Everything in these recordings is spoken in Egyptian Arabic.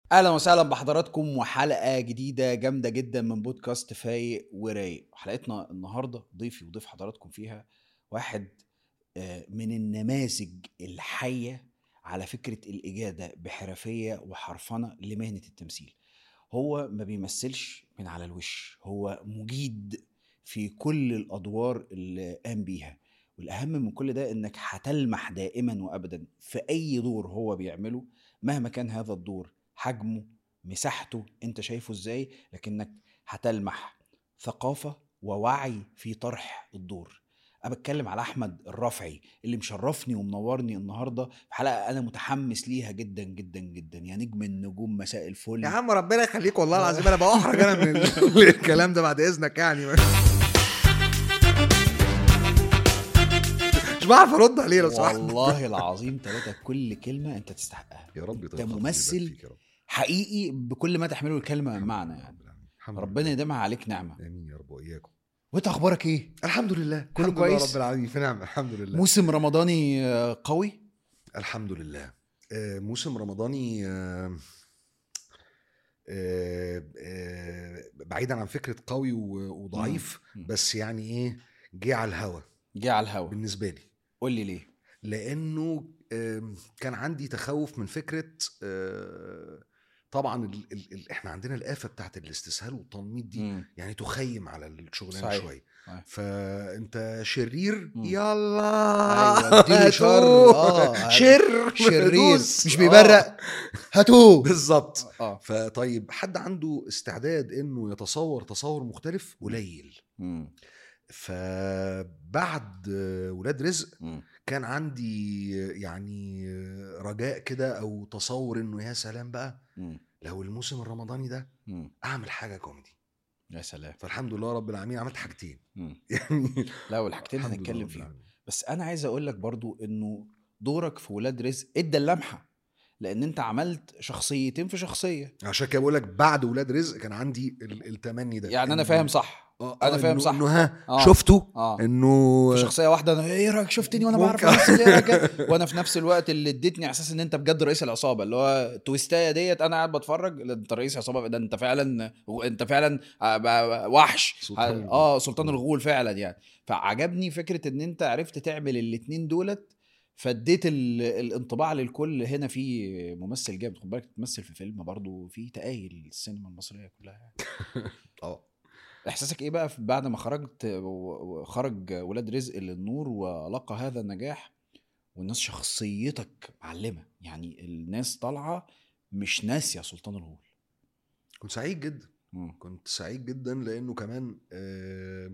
اهلا وسهلا بحضراتكم وحلقه جديده جامده جدا من بودكاست فايق ورايق حلقتنا النهارده ضيفي وضيف حضراتكم فيها واحد آه، من النماذج الحيه على فكره الاجاده بحرفيه وحرفنه لمهنه التمثيل هو ما بيمثلش من على الوش هو مجيد في كل الادوار اللي قام بيها والاهم من كل ده انك هتلمح دائما وابدا في اي دور هو بيعمله مهما كان هذا الدور حجمه مساحته انت شايفه ازاي لكنك هتلمح ثقافة ووعي في طرح الدور انا بتكلم على احمد الرافعي اللي مشرفني ومنورني النهارده في حلقه انا متحمس ليها جدا جدا جدا يا نجم النجوم مساء الفل يا عم ربنا يخليك والله العظيم انا بأحرج انا من ال- الكلام ده بعد اذنك يعني مش بعرف ارد عليه لو سمحت والله العظيم ثلاثة كل كلمة انت تستحقها يا رب انت ممثل حقيقي بكل ما تحمله الكلمة من معنى يعني ربنا يديمها عليك نعمة امين يا رب واياكم وانت اخبارك ايه؟ الحمد لله كله الحمد لله كويس؟ رب العالمين في نعمه الحمد لله موسم رمضاني آه، قوي الحمد لله آه، موسم رمضاني آه، آه، آه، بعيدا عن فكره قوي و- وضعيف مم. بس يعني ايه جه على الهوا جه على الهوا بالنسبه لي قول لي ليه؟ لانه آم، كان عندي تخوف من فكره آه، طبعا ال ال ال احنا عندنا الافه بتاعت الاستسهال والتنميط دي مم. يعني تخيم على الشغلانه صحيح. شويه صحيح. فانت شرير مم. يلا أيوة، اديله شر. هاتوه. آه، شر شرير دوس. مش آه. بيبرق هاتوه بالظبط اه فطيب حد عنده استعداد انه يتصور تصور مختلف قليل مم. فبعد آه، ولاد رزق مم. كان عندي يعني رجاء كده او تصور انه يا سلام بقى مم. لو الموسم الرمضاني ده مم. اعمل حاجه كوميدي يا سلام فالحمد لله رب العالمين عملت حاجتين مم. يعني لا والحاجتين الحمد لله هنتكلم رب فيهم العالمين. بس انا عايز اقول لك برضو انه دورك في ولاد رزق ادى اللمحه لان انت عملت شخصيتين في شخصيه عشان كده بقول لك بعد ولاد رزق كان عندي ال- التمني ده يعني انا إنه- فاهم صح آه أنا آه فاهم إنه- صح. انه ها آه. شفتوا اه انه في شخصيه واحده انا ايه رايك شفتني وانا بعرف ممكن. امثل ايه رايك وانا في نفس الوقت اللي اديتني احساس ان انت بجد رئيس العصابه اللي هو التويستايه ديت انا قاعد بتفرج لا، انت رئيس عصابه ده انت فعلا انت فعلا آه، ب- وحش سلطان الغول. اه سلطان الغول فعلا يعني فعجبني فكره ان انت عرفت تعمل الاتنين دولت فاديت ال- الانطباع للكل هنا في ممثل جامد خد بالك تمثل في فيلم برضه في تقايل السينما المصريه كلها يعني. اه احساسك ايه بقى في- بعد ما خرجت و- وخرج ولاد رزق للنور ولقى هذا النجاح والناس شخصيتك معلمه يعني الناس طالعه مش ناسيه سلطان الغول كنت سعيد جدا مم. كنت سعيد جدا لانه كمان آه،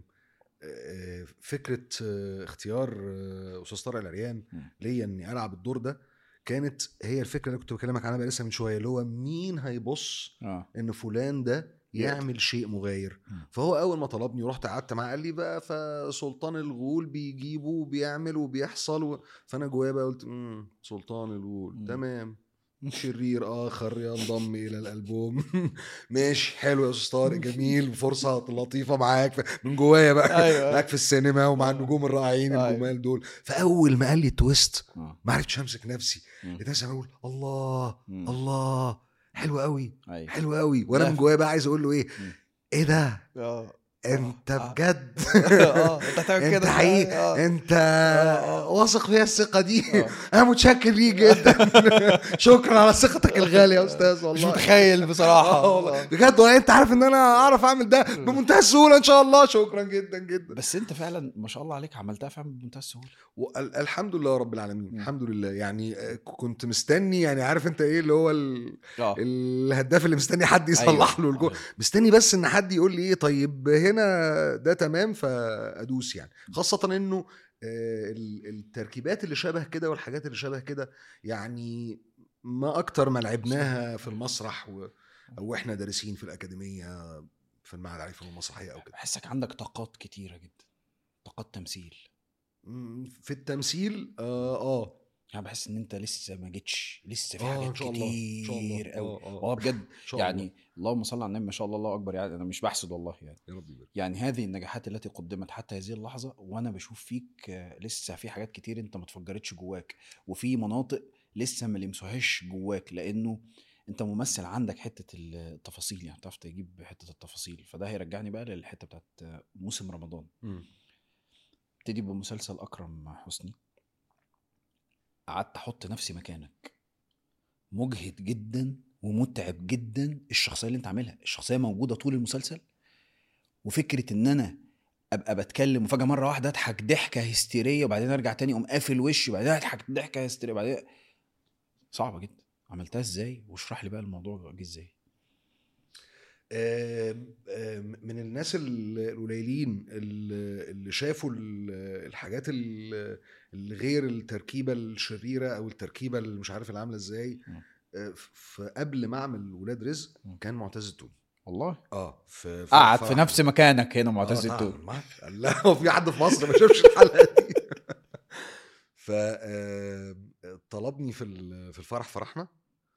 آه، فكره آه، اختيار آه، استاذ طارق العريان مم. ليا اني العب الدور ده كانت هي الفكره اللي كنت بكلمك عنها بقى لسه من شويه اللي هو مين هيبص اه ان فلان ده يعمل شيء مغاير مم. فهو اول ما طلبني ورحت قعدت معاه قال لي بقى فسلطان الغول بيجيبه وبيعمل وبيحصل و... فانا جوايا بقى قلت امم سلطان الغول مم. تمام شرير اخر ينضم الى الالبوم ماشي حلو يا استاذ طارق جميل فرصه لطيفه معاك من جوايا بقى أيوة. معاك في السينما ومع النجوم الرائعين أيوة. الجمال دول فاول ما قال لي تويست اه ما عرفتش امسك نفسي مم. لقيت نفسي بقول الله مم. الله حلو قوي ايوه حلو قوي وانا لا. من جوايا بقى عايز اقول له ايه مم. ايه ده اه انت آه. بجد اه انت هتعمل انت كده حقيقي آه. انت آه. واثق فيها الثقه دي آه. انا متشكر ليك جدا شكرا على ثقتك الغاليه يا استاذ والله مش متخيل بصراحه آه والله بجد والله انت عارف ان انا اعرف اعمل ده بمنتهى السهوله ان شاء الله شكرا جدا جدا بس انت فعلا ما شاء الله عليك عملتها فعلا بمنتهى السهوله وال- الحمد لله رب العالمين مم. الحمد لله يعني آه، كنت مستني يعني عارف انت ايه اللي هو ال... اه الهداف اللي مستني حد يصلح له الجول مستني بس ان حد يقول لي ايه طيب هنا ده تمام فادوس يعني خاصه انه آه، ال- التركيبات اللي شبه كده والحاجات اللي شبه كده يعني ما اكتر ما لعبناها في المسرح و... او احنا دارسين في الاكاديميه في المعهد العالي للفنون المسرحيه او كده بحسك عندك طاقات كتيره جدا طاقات تمثيل مم، في التمثيل اه اه يعني بحس ان انت لسه ما جيتش لسه في اه حاجات ان شاء الله ان شاء الله كتير قوي اه اه والله بجد ان شاء الله يعني اللهم صل على النبي ما شاء الله الله اكبر يعني انا مش بحسد والله يعني يا رب يبارك يعني هذه النجاحات التي قدمت حتى هذه اللحظه وانا بشوف فيك آه، لسه في حاجات كتير انت ما اتفجرتش جواك وفي مناطق لسه ما لمسوهاش جواك لانه انت ممثل عندك حته التفاصيل يعني بتعرف تجيب حته التفاصيل فده هيرجعني بقى للحته بتاعت موسم رمضان مم. ابتدي بمسلسل اكرم حسني قعدت احط نفسي مكانك مجهد جدا ومتعب جدا الشخصيه اللي انت عاملها الشخصيه موجوده طول المسلسل وفكره ان انا ابقى بتكلم وفجاه مره واحده اضحك ضحكه هستيريه وبعدين ارجع تاني اقوم قافل وشي وبعدين اضحك ضحكه هستيريه وبعدين صعبه جدا عملتها ازاي واشرح لي بقى الموضوع جه ازاي آم، آم، من الناس ال- القليلين اللي اللي شافوا ال- الحاجات ال- اللي غير التركيبه الشريره او التركيبه اللي مش عارف اللي عامله ازاي مم. آه، فقبل ما اعمل ولاد رزق مم. كان معتز التوني والله اه في في- قعد في- في نفس مكانك هنا معتز آه، طبعاً، التوني ما- لا هو في حد في مصر ما شافش الحلقه دي ف آه، طلبني في ال- في الفرح فرحنا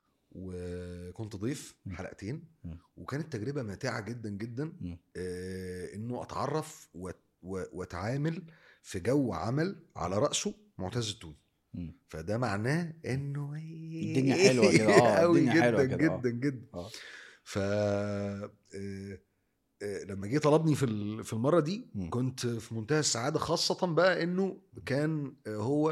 وكنت ضيف م. حلقتين م. وكانت تجربه ماتعه جدا جدا م. آه، انه اتعرف وات- و- واتعامل في جو عمل على راسه معتز التوني مم. فده معناه انه الدنيا حلوة كده، آه، قوي الدنيا جدا حلوة كده، آه. جدا جدا آه. ف آه، آه، لما جه طلبني في ال- في المره دي مم. كنت في منتهى السعاده خاصه بقى انه كان آه، هو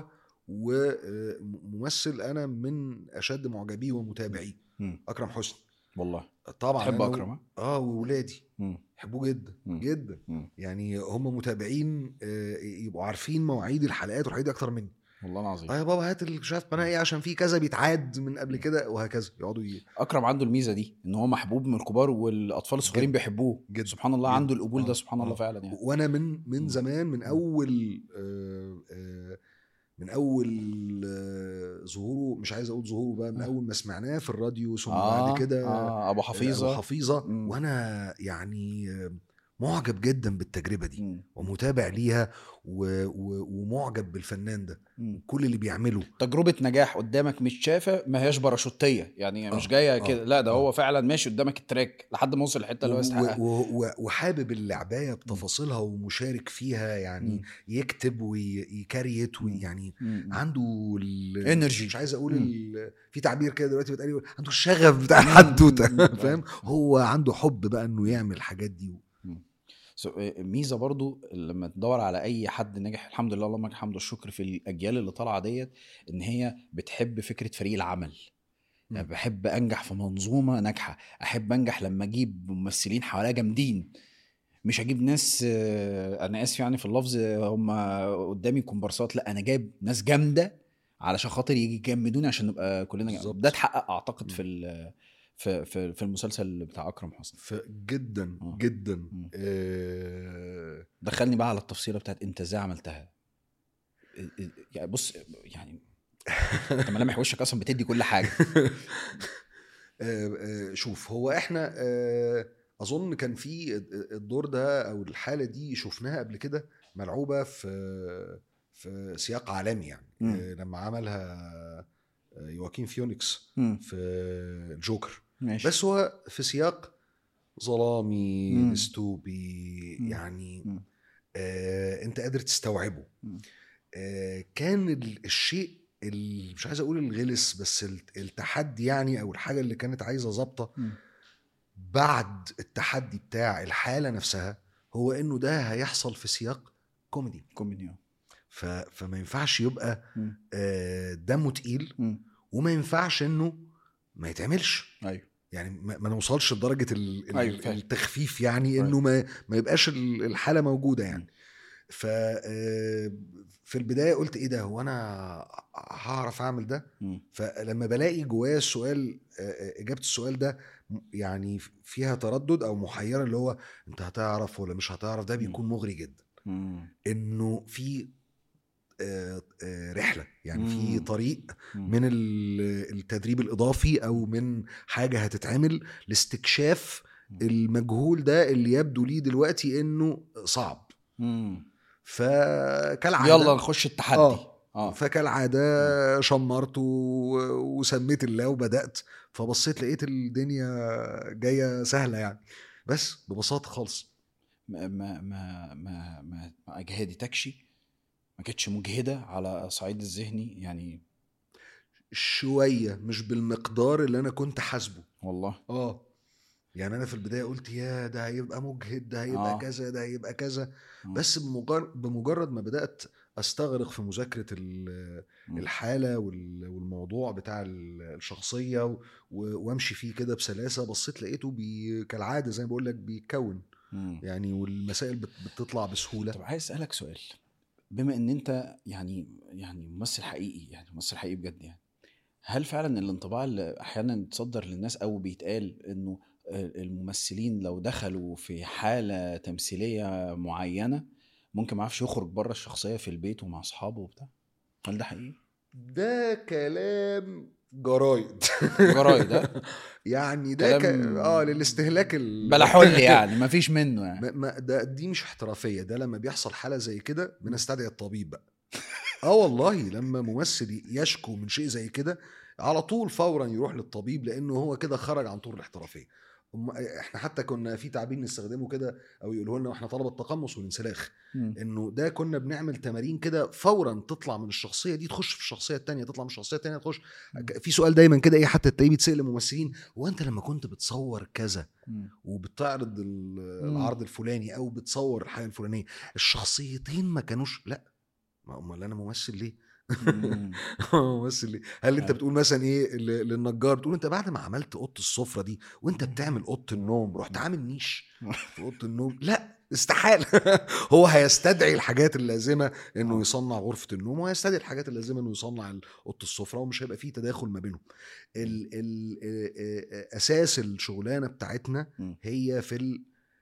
وممثل انا من اشد معجبيه ومتابعيه مم. اكرم حسني والله طبعا تحب أنا و- اكرم ها؟ اه وولادي مم. يحبوه جدا مم. جدا مم. يعني هم متابعين آه، يبقوا عارفين مواعيد الحلقات والحاجات دي اكتر مني والله العظيم اه يا بابا هات اللي مش عارف قناه ايه عشان في كذا بيتعاد من قبل كده وهكذا يقعدوا ي... اكرم عنده الميزه دي ان هو محبوب من الكبار والاطفال الصغيرين جدا. بيحبوه جدا. سبحان الله جدا. عنده القبول آه. ده سبحان الله آه. فعلا يعني وانا من من مم. زمان من مم. اول آه، آه، من اول آه، ظهوره مش عايز اقول ظهوره بقى من آه. اول ما سمعناه في الراديو ثم آه بعد كده آه ابو آه، حفيظه أبو حفيظه مم. وانا يعني آه، معجب جدا بالتجربه دي مم. ومتابع ليها و... و... ومعجب بالفنان ده مم. كل اللي بيعمله تجربه نجاح قدامك مش شافه ما هياش باراشوتيه يعني مش آه، جايه آه، كده لا ده آه. هو فعلا ماشي قدامك التراك لحد ما وصل الحته اللي هو و... يستحقها و... و... وحابب اللعبايه بتفاصيلها ومشارك فيها يعني مم. يكتب ويكريت مم. ويعني مم. عنده ال... Energy. مش عايز اقول مم. ال... في تعبير كده دلوقتي بيتقال عنده الشغف بتاع مم. الحدوته مم. فاهم هو عنده حب بقى انه يعمل الحاجات دي سو- ميزه برضو لما تدور على اي حد ناجح الحمد لله اللهم لك الحمد والشكر في الاجيال اللي طالعه ديت ان هي بتحب فكره فريق العمل يعني مم. بحب انجح في منظومه ناجحه احب انجح لما اجيب ممثلين حواليا جامدين مش اجيب ناس آه، انا اسف يعني في اللفظ آه، هم قدامي كومبارسات لا انا جايب ناس جامده علشان خاطر يجي يجمدوني عشان نبقى كلنا جامد. بالظبط. ده اتحقق اعتقد مم. في ال- في في في المسلسل بتاع اكرم حسني فجدا آه. جدا مم. آه... دخلني بقى على التفصيله بتاعت انت ازاي عملتها يعني بص يعني انت ملامح وشك اصلا بتدي كل حاجه آه، آه، شوف هو احنا آه، اظن كان في الدور ده او الحاله دي شفناها قبل كده ملعوبه في في سياق عالمي يعني مم. آه، لما عملها آه، يواكين فيونيكس مم. في الجوكر ماشي بس هو في سياق ظلامي مم. ديستوبي مم. يعني مم. آه انت قادر تستوعبه مم. آه كان ال- الشيء ال- مش عايز اقول الغلس بس ال- التحدي يعني او الحاجه اللي كانت عايزه ظابطه مم. بعد التحدي بتاع الحاله نفسها هو انه ده هيحصل في سياق كوميدي كوميدي ف... فما ينفعش يبقى مم. آه دمه تقيل مم. وما ينفعش انه ما يتعملش ايوه يعني ما, ما نوصلش لدرجه ال... ال- أيوة، فاهم. التخفيف يعني أيوة. انه ما ما يبقاش ال- الحاله موجوده يعني ف آه، في البدايه قلت ايه ده هو انا هعرف اعمل ده مم. فلما بلاقي جوايا السؤال آه، آه، اجابه السؤال ده م- يعني فيها تردد او محيره اللي هو انت هتعرف ولا مش هتعرف ده بيكون مغري جدا مم. انه في آه، آه، رحله يعني في مم. طريق مم. من ال- التدريب الاضافي او من حاجه هتتعمل لاستكشاف المجهول ده اللي يبدو لي دلوقتي انه صعب مم. فكالعاده يلا نخش التحدي آه. اه فكالعاده شمرت و- وسميت الله وبدات فبصيت لقيت الدنيا جايه سهله يعني بس ببساطه خالص ما ما ما ما ما, ما اجهدتكش ما كانتش مجهده على الصعيد الذهني يعني شويه مش بالمقدار اللي انا كنت حاسبه والله اه يعني انا في البدايه قلت يا ده هيبقى مجهد ده هيبقى آه. آه. كذا ده هيبقى كذا مم. بس بمجرد بمجرد ما بدات استغرق في مذاكره ال- مم. الحاله وال- والموضوع بتاع ال- الشخصيه و- و- وامشي فيه كده بسلاسه بصيت لقيته بي كالعاده زي ما بقول لك بيتكون مم. يعني والمسائل بت- بتطلع بسهوله طب عايز اسالك سؤال بما ان انت يعني يعني ممثل حقيقي يعني ممثل حقيقي بجد يعني هل فعلا الانطباع اللي احيانا بيتصدر للناس او بيتقال انه الممثلين لو دخلوا في حاله تمثيليه معينه ممكن ما يعرفش يخرج بره الشخصيه في البيت ومع اصحابه وبتاع هل ده حقيقي؟ ده كلام جرايد جرايد ها؟ يعني ده ك... كلام- اه للاستهلاك ال... بلا حل يعني ما فيش منه يعني ما ما ده دي مش احترافيه ده لما بيحصل حاله زي كده بنستدعي الطبيب بقى اه والله لما ممثل يشكو من شيء زي كده على طول فورا يروح للطبيب لانه هو كده خرج عن طور الاحترافيه أم- احنا حتى كنا في تعبير نستخدمه كده او يقولوا لنا واحنا طلبه تقمص والانسلاخ مم. انه ده كنا بنعمل تمارين كده فورا تطلع من الشخصيه دي تخش في الشخصيه الثانيه تطلع من الشخصيه الثانيه تخش في سؤال دايما كده ايه حتى تلاقيه بيتسال للممثلين هو انت لما كنت بتصور كذا مم. وبتعرض ال- مم. العرض الفلاني او بتصور الحاجه الفلانيه الشخصيتين ما كانوش لا ما امال انا ممثل ليه؟ مم. ممثل ليه؟ هل انت أيوة. بتقول مثلا ايه ل- للنجار تقول انت بعد ما عملت اوضه السفره دي وانت بتعمل اوضه النوم رحت عامل نيش في اوضه النوم لا استحاله هو هيستدعي الحاجات اللازمه انه آه. يصنع غرفه النوم وهيستدعي الحاجات اللازمه انه يصنع ال- اوضه السفره ومش هيبقى فيه تداخل ما بينهم ال ال آه، آه، اساس الشغلانه بتاعتنا مم. هي في ال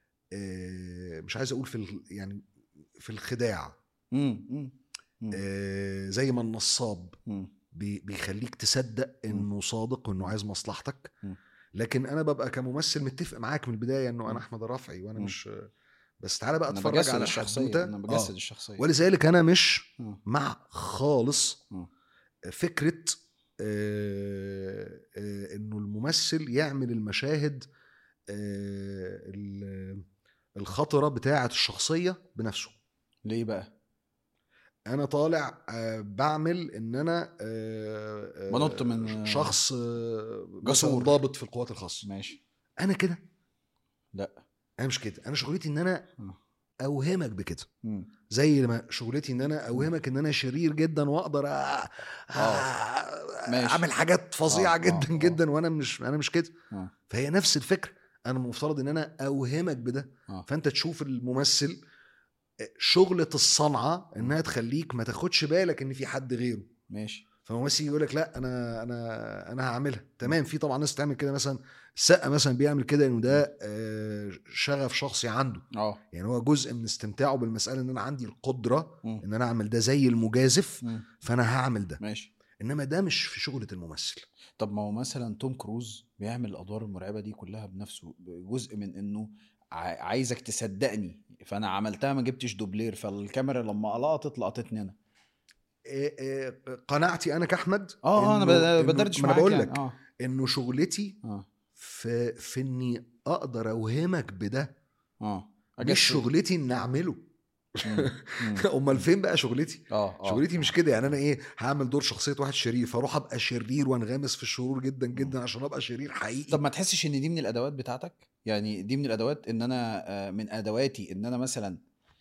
آه، مش عايز اقول في ال- يعني في الخداع مم. مم. مم. آه، زي ما النصاب مم. بي- بيخليك تصدق انه صادق وانه عايز مصلحتك مم. لكن انا ببقى كممثل متفق معاك من البدايه انه مم. انا احمد الرافعي وانا مم. مش بس تعالى بقى انا اتفرج بجسد على الشخصيه الحدوته انا بجسد آه. الشخصيه ولذلك انا مش آه. مع خالص مم. فكره آه، آه، انه الممثل يعمل المشاهد آه، ال- الخطره بتاعه الشخصيه بنفسه ليه بقى؟ انا طالع آه، بعمل ان انا آه، آه، بنط من- شخص آه، مثلاً جسور. ضابط في القوات الخاصه ماشي انا كده لا انا مش كده انا شغلتي ان انا آه. اوهمك بكده مم. زي ما شغلتي ان انا اوهمك ان انا شرير جدا واقدر أ- أ- ماشي. اعمل حاجات فظيعه آه، جدا آه، آه. جدا وانا مش انا مش كده آه. فهي نفس الفكره انا المفترض ان انا اوهمك بده آه. فانت تشوف الممثل شغلة الصنعة انها تخليك ما تاخدش بالك ان في حد غيره ماشي فممثل يقول لك لا انا انا انا هعملها تمام في طبعا ناس تعمل كده مثلا السقا مثلا بيعمل كده انه ده آه، شغف شخصي عنده اه يعني هو جزء من استمتاعه بالمساله ان انا عندي القدره مم. ان انا اعمل ده زي المجازف مم. فانا هعمل ده ماشي انما ده مش في شغله الممثل طب ما هو مثلا توم كروز بيعمل الادوار المرعبه دي كلها بنفسه جزء من انه ع- عايزك تصدقني فانا عملتها ما جبتش دوبلير فالكاميرا لما لقطت لقطتني انا إيه إيه قناعتي انا كاحمد اه آه، انا إنه- ب- إنه- بدردش ما انا معاك بقول يعني. لك اه انه شغلتي اه في في اني اقدر اوهمك بده اه مش شغلتي ان اعمله مم. مم. امال فين بقى شغلتي اه اه شغلتي مش كده يعني انا ايه هعمل دور شخصيه واحد شرير فاروح ابقى شرير وانغمس في الشرور جدا جدا عشان ابقى شرير حقيقي طب ما تحسش ان دي من الادوات بتاعتك يعني دي من الادوات ان انا آه، من ادواتي ان انا مثلا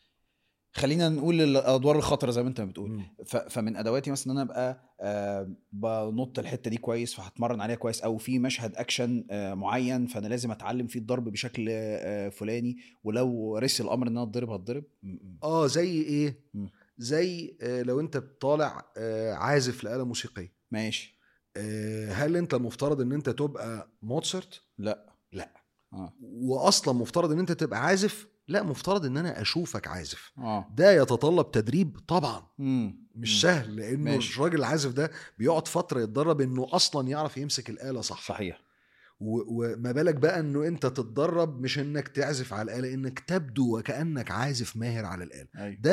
خلينا نقول الادوار الخطره زي ما انت بتقول مم. ف- فمن ادواتي مثلا ان انا ابقى آه، بنط الحته دي كويس فهتمرن عليها كويس او في مشهد اكشن آه، معين فانا لازم اتعلم فيه الضرب بشكل آه، فلاني ولو رسي الامر ان انا اتضرب هتضرب م- م. اه زي ايه مم. زي آه، لو انت طالع آه، عازف لآلة موسيقية ماشي آه، هل انت المفترض ان انت تبقى موتسرت لا لا اه واصلا مفترض ان انت تبقى عازف لا مفترض ان انا اشوفك عازف اه ده يتطلب تدريب طبعا مم. مش مم. سهل لانه ماشي. الراجل العازف ده بيقعد فتره يتدرب انه اصلا يعرف يمسك الاله صح صحيح و- وما بالك بقى انه انت تتدرب مش انك تعزف على الاله انك تبدو وكانك عازف ماهر على الاله ايوه ده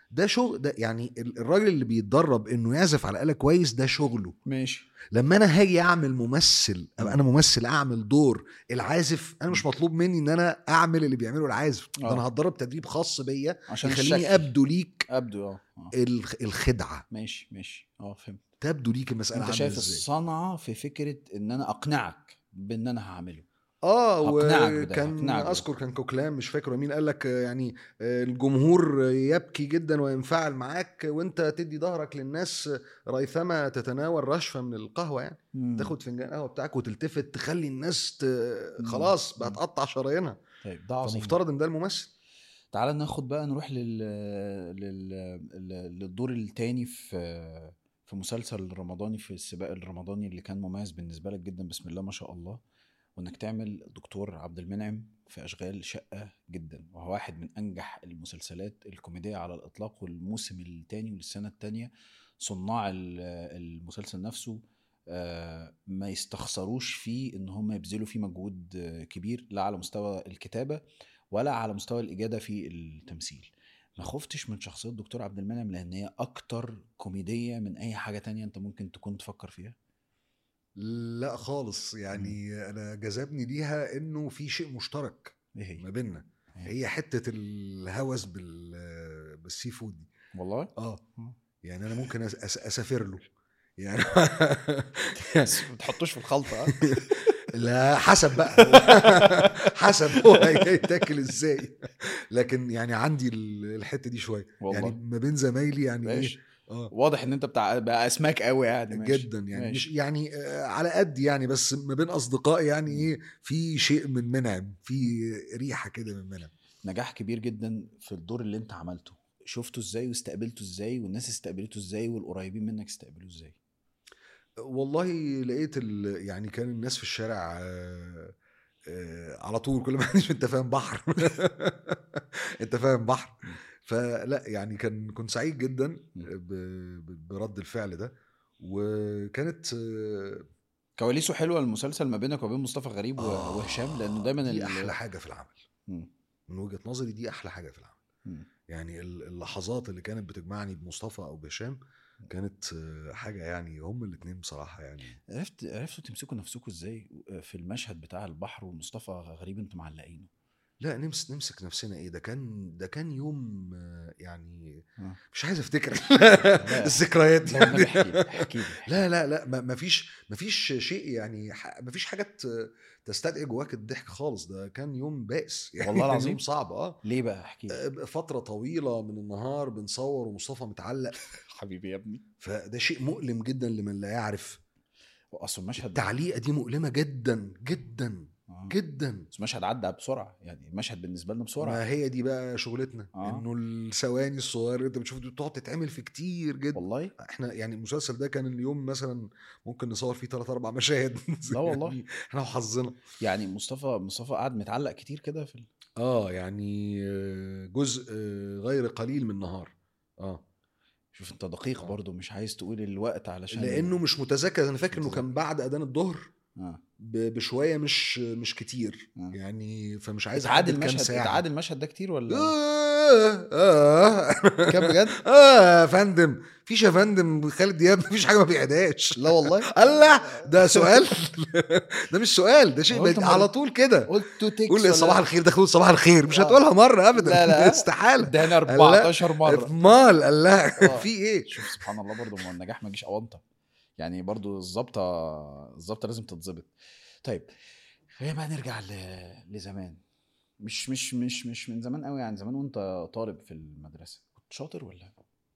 ده شغل ده يعني ال- الراجل اللي بيتدرب انه يعزف على آلة كويس ده شغله ماشي لما انا هاجي اعمل ممثل مم. ابقى انا ممثل اعمل دور العازف انا مش مطلوب مني ان انا اعمل اللي بيعمله العازف ده آه. انا هتدرب تدريب خاص بيا عشان يخليني الشكل. ابدو ليك ابدو اه آه. الخ- الخدعه ماشي ماشي اه فهمت تبدو ليك المساله انت عامله شايف ازاي الصنعه في فكره ان انا اقنعك بان انا هعمله اه هقنعك بده، وكان هقنعك بده. اذكر كان كوكلام مش فاكر مين قال لك آه، يعني آه، الجمهور يبكي جدا وينفعل معاك وانت تدي ظهرك للناس ريثما تتناول رشفه من القهوه يعني مم. تاخد فنجان قهوه بتاعك وتلتفت تخلي الناس ت... مم. خلاص بقى مم. تقطع شرايينها طيب ده عظيم فمفترض ان ده الممثل تعال ناخد بقى نروح لل... لل... لل- للدور التاني في في مسلسل رمضاني في السباق الرمضاني اللي كان مميز بالنسبة لك جدا بسم الله ما شاء الله وانك تعمل دكتور عبد المنعم في اشغال شقة جدا وهو واحد من انجح المسلسلات الكوميدية على الاطلاق والموسم التاني وللسنة التانية صناع ال- المسلسل نفسه آه، ما يستخسروش فيه ان هم يبذلوا فيه مجهود آه، كبير لا على مستوى الكتابة ولا على مستوى الإجادة في التمثيل ما خفتش من شخصية الدكتور عبد المنعم لأن هي أكتر كوميدية من أي حاجة تانية أنت ممكن تكون تفكر فيها لا خالص يعني انا جذبني ليها انه في شيء مشترك إيه ما هي؟ بيننا إيه؟ هي حته الهوس بال بالسي فود دي والله اه مم. يعني انا ممكن أس- أس- اسافر له يعني بس ما تحطوش في الخلطة ها؟ لا حسب بقى حسب هو هيتاكل ازاي لكن يعني عندي ال- الحته دي شويه والله. يعني ما بين زمايلي يعني ماشي ايه اه واضح إن أنت بتاع بقى أسماك قوي يعني ماشي. جدا يعني ماشي. مش يعني آه، على قد يعني بس ما بين اصدقائي يعني ايه في شيء من منعم في ريحه كده من منعم نجاح كبير جدا في الدور اللي أنت عملته شفته ازاي واستقبلته ازاي والناس استقبلته ازاي والقريبين منك استقبلوه ازاي والله لقيت ال... يعني كان الناس في الشارع آه، آه، على طول كل ما عنديش انت فاهم بحر انت فاهم بحر فلا يعني كان كنت سعيد جدا ب... ب- برد الفعل ده وكانت آه، كواليسه حلوه المسلسل ما بينك وبين مصطفى غريب و- آه، وهشام لانه دايما دي ال- احلى حاجه في العمل مم. من وجهه نظري دي احلى حاجه في العمل مم. يعني ال- اللحظات اللي كانت بتجمعني بمصطفى او بهشام كانت آه، حاجه يعني هم الاثنين بصراحه يعني عرفت عرفتوا تمسكوا نفسكم ازاي في المشهد بتاع البحر ومصطفى غريب انتوا معلقينه لا نمسك نمسك نفسنا ايه ده كان ده كان يوم آه، يعني آه. مش عايز افتكر لا. الذكريات لو النبي يعني احكي لي احكي لي لا لا لا ما ما فيش ما فيش شيء يعني ح- ما فيش حاجه ت- تستدعي جواك الضحك خالص ده كان يوم بائس يعني والله كان العظيم؟ يوم صعب اه ليه بقى احكي لي آه، فتره طويله من النهار بنصور ومصطفى متعلق حبيبي يا ابني فده شيء مؤلم جدا لمن لا يعرف اصل المشهد التعليقه دي مؤلمه جدا جدا آه. جدا بس المشهد عدى بسرعه يعني المشهد بالنسبه لنا بسرعه ما هي دي بقى شغلتنا آه. انه الثواني الصغيره اللي انت بتشوف دي بتقعد تتعمل في كتير جدا والله احنا يعني المسلسل ده كان اليوم مثلا ممكن نصور فيه ثلاث اربع مشاهد لا والله. يعني احنا وحظنا يعني مصطفى مصطفى قعد متعلق كتير كده في ال... اه يعني آه، جزء آه، غير قليل من النهار اه شوف انت دقيق آه. برضو مش عايز تقول الوقت علشان لانه مش متذكر انا فاكر انه متذكر. كان بعد اذان الظهر اه ب- بشويه مش مش كتير آه. يعني فمش عايز اتعاد أحدد كام المشهد ساعة. اتعاد المشهد ده كتير ولا آه آه كام بجد؟ اه يا فندم فيش يا فندم خالد دياب مفيش حاجه ما بيعداش لا والله الله ده سؤال ده مش سؤال ده شيء قلت بدي- مرة. على طول كده قلت تكس قول لي ولا صباح لا؟ الخير دخلوا صباح الخير مش آه. هتقولها مره ابدا لا لا استحاله اداني 14 مره مال الله آه. في ايه شوف سبحان الله برضو ما النجاح ما يجيش اونطه يعني برضو الظابطه الظابطه لازم تتظبط طيب خلينا بقى نرجع ل... لزمان مش مش مش مش من زمان قوي يعني زمان وانت طالب في المدرسه كنت شاطر ولا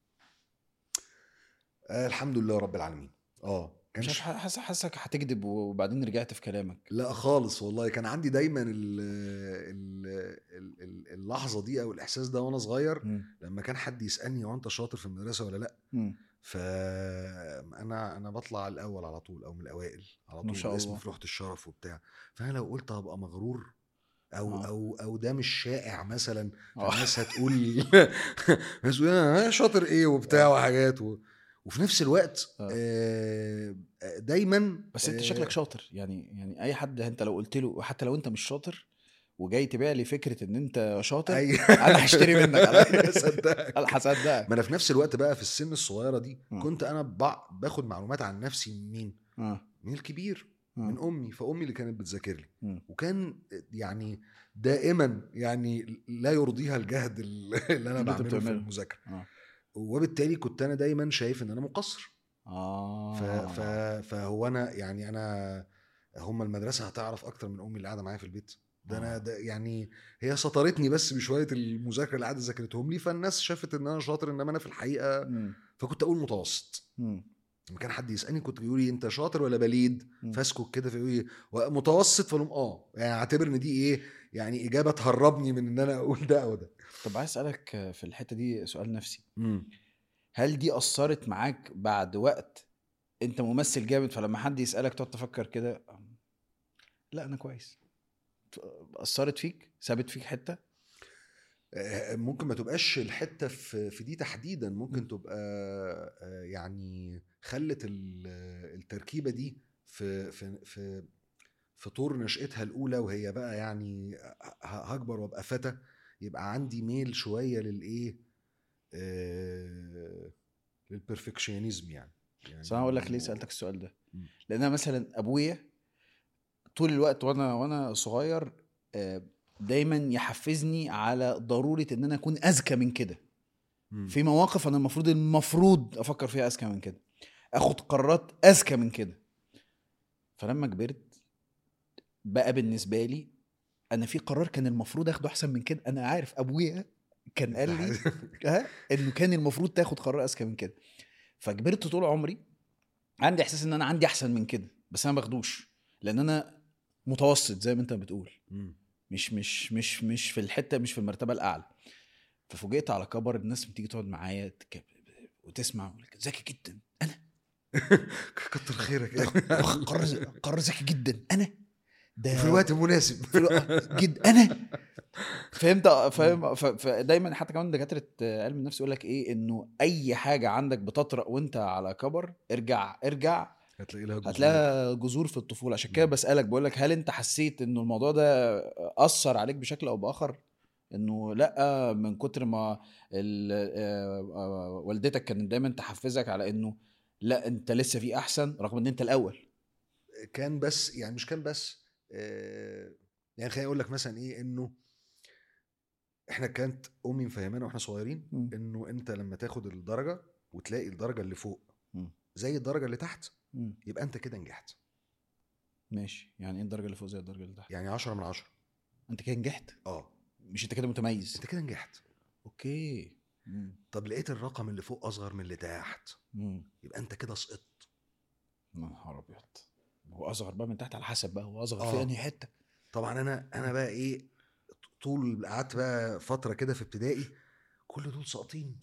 آه الحمد لله رب العالمين اه مش كانش عارف حاسس حاسك هتكذب وبعدين رجعت في كلامك لا خالص والله كان عندي دايما ال ال ال ال اللحظه دي او الاحساس ده وانا صغير مم. لما كان حد يسالني هو انت شاطر في المدرسه ولا لا مم. فانا انا بطلع الاول على طول او من الاوائل على ما طول شاء اسمي الله. في لوحه الشرف وبتاع فانا لو قلت هبقى مغرور او آه. او او ده مش شائع مثلا آه. فالناس هتقول الناس تقول انا شاطر ايه وبتاع وحاجات و... وفي نفس الوقت آه. آه دايما بس انت آه، شكلك شاطر يعني يعني اي حد انت لو قلت له حتى لو انت مش شاطر وجاي تبيع لي فكره ان انت شاطر ايوه انا هشتري منك على انا صدقك انا هصدقك ما انا في نفس الوقت بقى في السن الصغيره دي مم. كنت انا بع- باخد معلومات عن نفسي من مين آه. من الكبير آه. من امي فامي اللي كانت بتذاكر لي مم. وكان يعني دائما يعني لا يرضيها الجهد اللي انا اللي أنت بعمله في بتعمله. المذاكره آه. وبالتالي كنت انا دايما شايف ان انا مقصر اه ف... ف... فهو انا يعني انا هم المدرسه هتعرف اكتر من امي اللي قاعده معايا في البيت ده انا آه. ده يعني هي سطرتني بس بشويه المذاكره اللي قاعده ذاكرتهم لي فالناس شافت ان انا شاطر انما انا في الحقيقه مم. فكنت اقول متوسط مم. لما كان حد يسالني كنت يقول لي انت شاطر ولا بليد مم. فاسكت كده فيقول لي متوسط فلوم اه يعني اعتبر ان دي ايه يعني اجابه تهربني من ان انا اقول ده او ده طب عايز اسالك في الحته دي سؤال نفسي مم. هل دي اثرت معاك بعد وقت انت ممثل جامد فلما حد يسالك تقعد تفكر كده لا انا كويس اثرت فيك سابت فيك حته آه، ممكن ما تبقاش الحته في في دي تحديدا م. ممكن تبقى آه، يعني خلت ال- التركيبه دي في في في في طور نشأتها الاولى وهي بقى يعني ه- هكبر وابقى فتى يبقى عندي ميل شويه للايه آه، للبرفكشنزم يعني يعني بس انا هقول لك ليه سالتك السؤال ده م. لان انا مثلا ابويا طول الوقت وانا وانا صغير آه، دايما يحفزني على ضروره ان انا اكون اذكى من كده مم. في مواقف انا المفروض المفروض افكر فيها اذكى من كده اخد قرارات اذكى من كده فلما كبرت بقى بالنسبه لي انا في قرار كان المفروض اخده احسن من كده انا عارف ابويا كان قال لي ها انه كان المفروض تاخد قرار اذكى من كده فكبرت طول عمري عندي احساس ان انا عندي احسن من كده بس انا ما باخدوش لان انا متوسط زي ما انت بتقول مم. مش مش مش مش في الحته مش في المرتبه الاعلى ففوجئت على كبر الناس بتيجي تقعد معايا تك- وتسمع يقول لك ذكي جدا انا كتر خيرك ده قرار قرار ذكي جدا انا ده في الوقت المناسب في الوقت جد انا فهمت فاهم ف- فدايما حتى كمان دكاتره علم النفس يقول لك ايه انه اي حاجه عندك بتطرق وانت على كبر ارجع ارجع هتلاقي لها جذور. هتلاقيها جذور في الطفوله عشان كده مم. بسالك بقول لك هل انت حسيت انه الموضوع ده اثر عليك بشكل او باخر انه لا من كتر ما ال- آه، آه، والدتك كانت دايما تحفزك على انه لا انت لسه في احسن رغم ان انت الاول كان بس يعني مش كان بس آه، يعني خليني اقول لك مثلا ايه انه احنا كانت امي مفهمانا واحنا صغيرين مم. انه انت لما تاخد الدرجه وتلاقي الدرجه اللي فوق مم. زي الدرجه اللي تحت مم. يبقى انت كده نجحت ماشي يعني ايه الدرجه اللي فوق زي الدرجه اللي تحت يعني 10 من 10 انت كده نجحت اه مش انت كده متميز انت كده نجحت اوكي مم. طب لقيت الرقم اللي فوق اصغر من اللي تحت مم. يبقى انت كده سقطت يا نهار ابيض هو اصغر بقى من تحت على حسب بقى هو اصغر آه. في انهي حته طبعا انا انا بقى ايه طول قعدت بقى فتره كده في ابتدائي كل دول ساقطين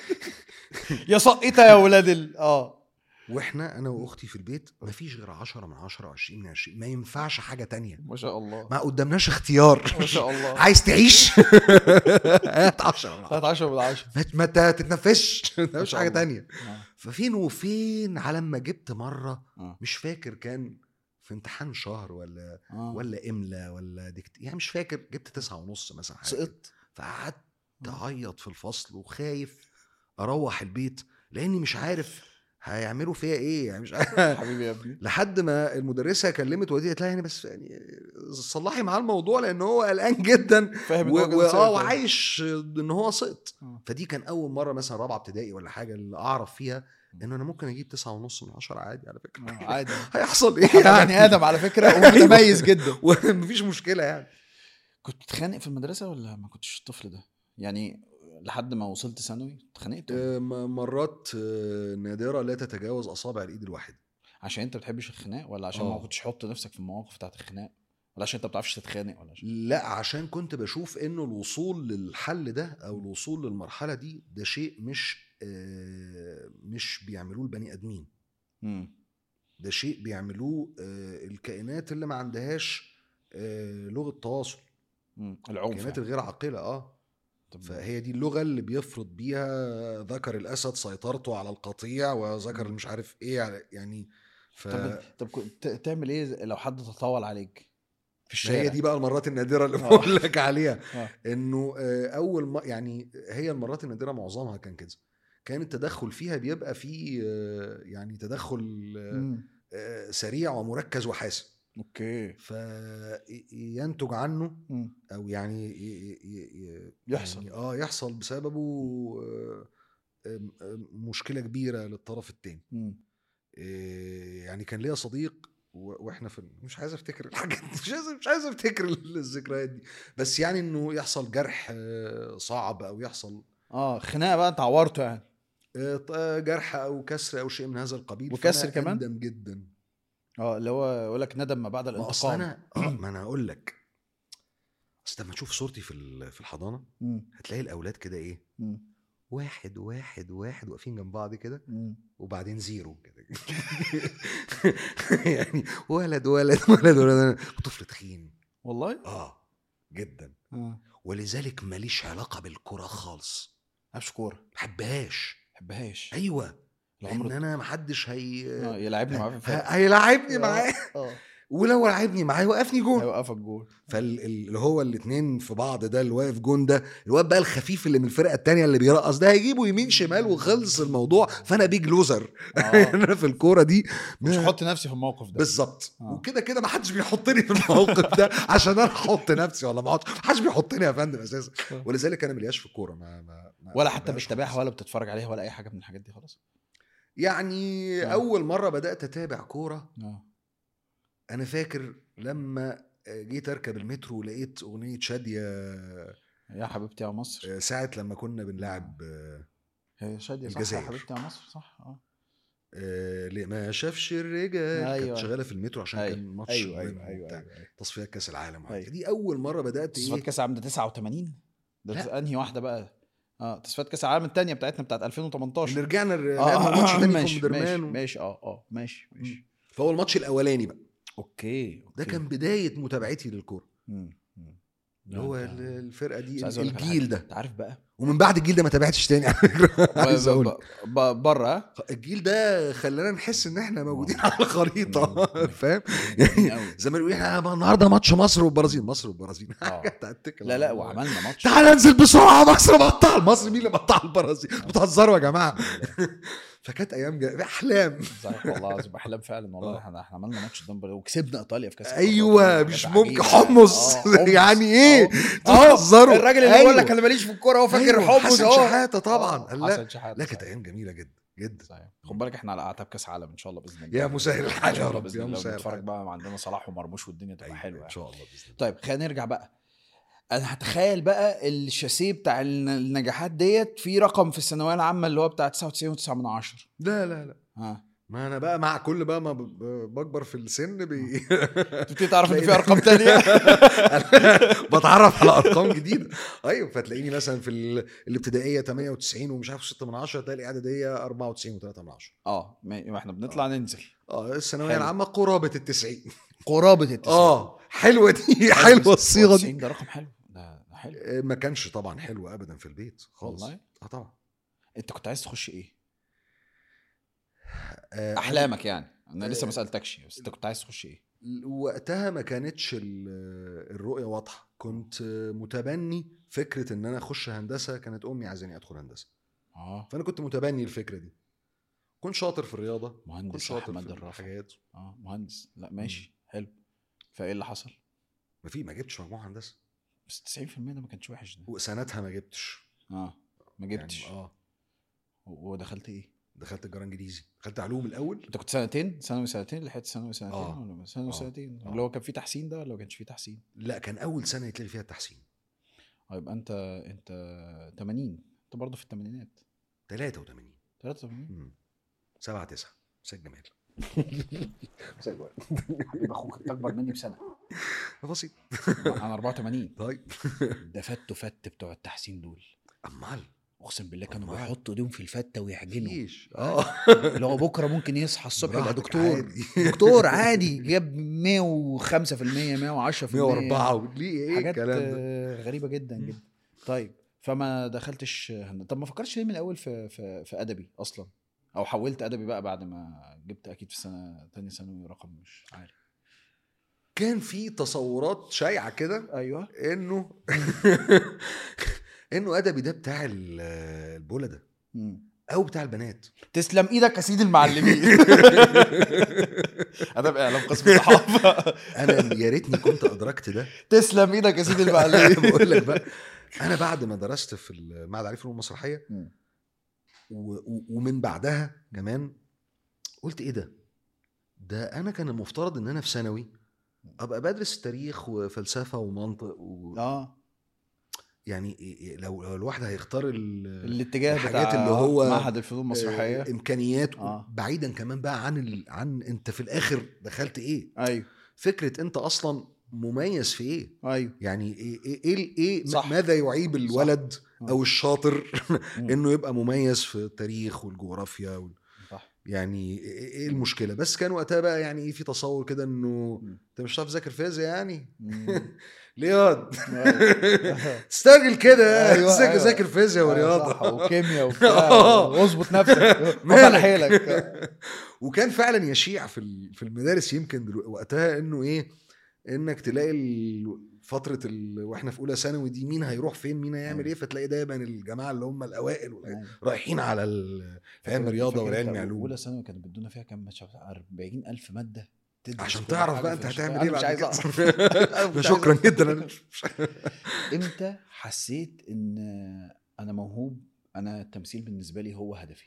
يا سقطه يا ولاد ال اه واحنا انا واختي في البيت مفيش غير 10 من 10 20 من 20 ما ينفعش حاجه تانية ما شاء الله ما قدامناش اختيار ما شاء الله عايز تعيش هات 10 من 10 3 10 من 10 ما- ما ت- تتنفسش ما تتنفسش شاء حاجه الله. تانية ففين وفين على ما جبت مره اه مش فاكر كان في امتحان شهر ولا اه ولا املا ولا دكت يعني مش فاكر جبت تسعة ونص مثلا حاجة كده. سقطت فقعدت آه. اعيط في الفصل وخايف اروح البيت لاني مش عارف هيعملوا فيا ايه يعني مش عارف حبيبي يا ابني لحد ما المدرسه كلمت والدتي قالت لها يعني بس يعني صلحي معاه الموضوع لان هو قلقان جدا فاهم و- إن هو كده و- سقط اه يعني. وعايش ان هو سقط آه. فدي كان اول مره مثلا رابعه ابتدائي ولا حاجه اللي اعرف فيها ان انا ممكن اجيب تسعة ونص من عشرة عادي على فكره آه، عادي هيحصل ايه انا يعني بني ادم على فكره ومتميز جدا ومفيش مشكله يعني كنت بتتخانق في المدرسه ولا ما كنتش الطفل ده يعني لحد ما وصلت ثانوي اتخانقت ولا؟ آه، م- مرات آه، نادره لا تتجاوز اصابع الايد الواحده عشان انت ما بتحبش الخناق ولا عشان ما آه. كنتش حط نفسك في المواقف بتاعت الخناق ولا عشان انت ما بتعرفش تتخانق ولا عشان لا عشان كنت بشوف انه الوصول للحل ده او الوصول للمرحله دي ده شيء مش آه، مش بيعملوه البني ادمين مم. ده شيء بيعملوه آه، الكائنات اللي ما عندهاش آه، لغه تواصل مم. العنف الكائنات يعني. الغير عاقله اه طب فهي دي اللغه اللي بيفرض بيها ذكر الاسد سيطرته على القطيع وذكر مش عارف ايه على- يعني ف طب طب كنت تعمل ايه لو حد تطاول عليك في ما هي الشارع دي بقى المرات النادره اللي آه. بقول لك عليها آه. انه آه، اول ما يعني هي المرات النادره معظمها كان كده كان التدخل فيها بيبقى فيه آه، يعني تدخل آه، مم. آه، سريع ومركز وحاسم اوكي فينتج عنه مم. او يعني ي- ي- ي- يحصل. يعني اه يحصل بسببه آه، آم، آم، مشكله كبيره للطرف الثاني مم. يعني كان ليا صديق و- واحنا في مش عايز افتكر الحاجات دي مش عايز مش عايز افتكر الذكريات دي بس يعني انه يحصل جرح آه، صعب او يحصل اه خناقه بقى انت عورته يعني آه، ط- آه، جرح او كسر او شيء من هذا القبيل وكسر فأنا كمان؟ اندم جدا اه اللي هو يقول لك ندم ما بعد ما اصل الانتقام انا اه ما انا هقول لك اصل لما تشوف صورتي في ال- في الحضانه مم. هتلاقي الاولاد كده ايه مم. واحد واحد واحد واقفين جنب بعض كده مم. وبعدين زيرو كده يعني ولد ولد ولد ولد طفل تخين والله اه جدا اه ولذلك ماليش علاقه بالكره خالص مش كوره بحبهاش بحبهاش ايوه لان العمر انا محدش هي آه، يلعبني معاه في الفرق ه- هيلاعبني معاه اه ولو لعبني معاه يوقفني جون هيوقفك جول فاللي هو الاثنين في بعض ده اللي واقف جون ده الواد بقى الخفيف اللي من الفرقه التانية اللي بيرقص ده هيجيبه يمين شمال وخلص الموضوع فانا بيج لوزر آه. انا في الكوره دي مش هحط نفسي في الموقف ده بالظبط آه. وكده كده ما حدش بيحطني في الموقف ده عشان انا احط نفسي ولا ما اقعدش ما حدش بيحطني يا فندم اساسا آه. ولذلك انا ملياش في الكوره ما, ما, ما ولا ما حتى بقاش بتتابعها خالص. ولا بتتفرج عليها ولا اي حاجه من الحاجات دي خلاص يعني آه. اول مره بدات اتابع كوره اه انا فاكر لما جيت اركب المترو ولقيت اغنيه شاديه يا حبيبتي يا مصر ساعه لما كنا بنلعب هي شاديه صح يا الجزائر. حبيبتي يا مصر صح اه آه، ليه ما شافش الرجال أيوة. كانت شغاله في المترو عشان ايوه كان ماتش ايوه مهم ايوه ايوه وبتاع. ايوه, أيوة. تصفيات كاس العالم أيوة. دي اول مره بدات تصفيات ايه كاس العالم ده 89 ده لا. انهي واحده بقى اه تصفيات كاس العالم الثانيه بتاعتنا بتاعت 2018 اللي رجعنا ر- اه لعبنا ماتش تاني في ماشي ام درمان ماشي و- ماشي اه اه ماشي ماشي فهو الماتش الاولاني بقى اوكي ده أوكي. كان بدايه متابعتي للكوره مم. مم. اللي هو لا، ال- أنت- الفرقه بس دي عايز أقول لك على الجيل حاجة. ده انت عارف بقى ومن بعد الجيل ده ما تابعتش تاني على فكره عايز اقول لك. بره ها الجيل ده خلانا نحس ان احنا موجودين على مم. الخريطه مم. فاهم جامدين قوي زمان يقول احنا بقى النهارده ماتش مصر والبرازيل مصر والبرازيل آه. تتكل لا على لا الله. وعملنا ماتش تعال انزل بسرعه مصر بطل مصر مين اللي بطل البرازيل بتهزروا يا جماعه فكانت ايام جا... احلام صحيح والله العظيم احلام فعلا والله آه. احنا احنا عملنا ماتش قدام بر- وكسبنا ايطاليا في كاس ايوه القارات. مش كانت ممكن عجيبة. حمص آه، حمص. يعني ايه أهو. تهزروا الراجل اللي أيوة. بيقول لك انا ماليش في الكوره هو فاكر أيوة، حمص حسن اهو شحاته طبعا آه، لا حسن شحاته لا كانت صحيح. ايام جميله جدا جدا صحيح خد بالك احنا على اعتاب كاس عالم ان شاء الله باذن الله يا مسهل الحال إن يا شاء الله رب بإذن يا الله مسهل نتفرج الحال بقى عندنا صلاح ومرموش والدنيا تبقى أيوة، حلوه ان يعني. شاء الله باذن الله طيب خلينا نرجع بقى انا هتخيل بقى الشاسيه بتاع الن- النجاحات ديت في رقم في الثانويه العامه اللي هو بتاع 99.9 من عشرة لا لا لا ها ما انا بقى مع كل بقى ما ب- ب- بكبر في السن بي... تبتدي تعرف ان تلاقي في ده- ارقام تانية بتعرف على ارقام جديده ايوه فتلاقيني مثلا في ال- الابتدائيه 98 ومش عارف 6 من 10 تلاقي الاعداديه 94 و3 من 10 اه ما ما احنا بنطلع ننزل اه الثانويه حلو. العامه قرابه ال 90 قرابه التسعين اه حلوه دي حلوه الصيغه دي 90 ده رقم حلو ده ده حلو آه، ما كانش طبعا حلو ابدا في البيت خالص والله؟ اه طبعا انت كنت عايز تخش ايه؟ آه، احلامك يعني انا لسه آه، ما سالتكش بس انت كنت عايز تخش ايه؟ وقتها ما كانتش ال- الرؤيه واضحه كنت متبني فكره ان انا اخش هندسه كانت امي عايزاني ادخل هندسه اه فانا كنت متبني الفكره دي كنت شاطر في الرياضه كنت مهندس شاطر احمد في الرافع الحاجات اه مهندس لا ماشي حلو فايه اللي حصل؟ ما في ما جبتش مجموع هندسه بس 90% ده ما كانش وحش ده وسنتها ما جبتش اه ما جبتش يعني اه و- ودخلت ايه؟ دخلت الجرى انجليزي دخلت علوم الاول انت كنت سنتين ثانوي سنتين لحقت ثانوي سنتين آه. ولا ثانوي آه. سنتين آه. اللي هو كان فيه تحسين ده ولا ما كانش فيه تحسين؟ لا كان اول سنه يتلغي فيها التحسين اه يبقى انت انت 80 انت برضه في الثمانينات 83 83 7 9 مساء الجمال حبيب اخوك انت اكبر مني بسنه بسيط انا 84 طيب ده فت فت بتوع التحسين دول امال اقسم بالله كانوا أمال. بيحطوا ايديهم في الفته ويعجنوا فيش اه اللي هو بكره ممكن يصحى الصبح يبقى براحتك دكتور عادي. دكتور عادي جاب 105% 110% 104 ليه ايه حاجات الكلام ده آه، غريبه جدا مم. جدا طيب فما دخلتش هن- طب ما فكرتش ليه من الاول في في, في ادبي اصلا او حولت ادبي بقى بعد ما جبت اكيد في سنه تانية ثانوي رقم مش عارف كان في تصورات شايعه كده ايوه انه انه ادبي ده بتاع ال- البوله ده او بتاع البنات تسلم ايدك يا سيدي المعلمين ادب اعلام قسم صحافه انا يا ريتني كنت ادركت ده تسلم ايدك يا سيدي المعلمين بقول لك بقى انا بعد ما درست في المعهد العالي للفنون المسرحيه مم. و- و- ومن بعدها كمان قلت ايه ده ده انا كان المفترض ان انا في ثانوي ابقى بدرس تاريخ وفلسفه ومنطق و... اه يعني إيه- إيه- لو لو الواحد هيختار ال... الاتجاه الحاجات بتاع اللي هو معهد الفنون آه، المسرحيه امكانيات آه. بعيدا كمان بقى عن ال... عن انت في الاخر دخلت ايه ايوه فكره انت اصلا مميز في ايه ايوه يعني ايه ايه ايه, إيه صح. ماذا يعيب الولد آه. او الشاطر مم. انه يبقى مميز في التاريخ والجغرافيا وال... صح يعني ايه إيه المشكله بس كان وقتها بقى يعني ايه في تصور كده انه مم. انت مش هتعرف تذاكر فيزياء يعني مم. ليه ياض أيوة. استرجل كده أيوة، ذاكر أيوة. ذاكر فيزياء صح، ورياضه وكيمياء وبتاع آه. واظبط نفسك وقف مالك؟ على حيلك وكان فعلا يشيع في ال- في المدارس يمكن دلو- وقتها انه ايه انك تلاقي ال- فتره ال... واحنا في اولى ثانوي دي مين هيروح فين مين هيعمل أيوة. ايه فتلاقي دايما الجماعه اللي هم الاوائل والأ- أيوة. رايحين على ال- علم فاكر- رياضه فاكر والعلم أنت علوم اولى ثانوي كانوا بيدونا فيها كام ماتش 40000 ماده تدرس عشان كل تعرف حاجة بقى في انت الشغل. هتعمل أنا ايه مش بعد عايز كده اعرف أنا مش عايز شكرا أعرف. جدا انا امتى حسيت ان انا موهوب انا التمثيل بالنسبه لي هو هدفي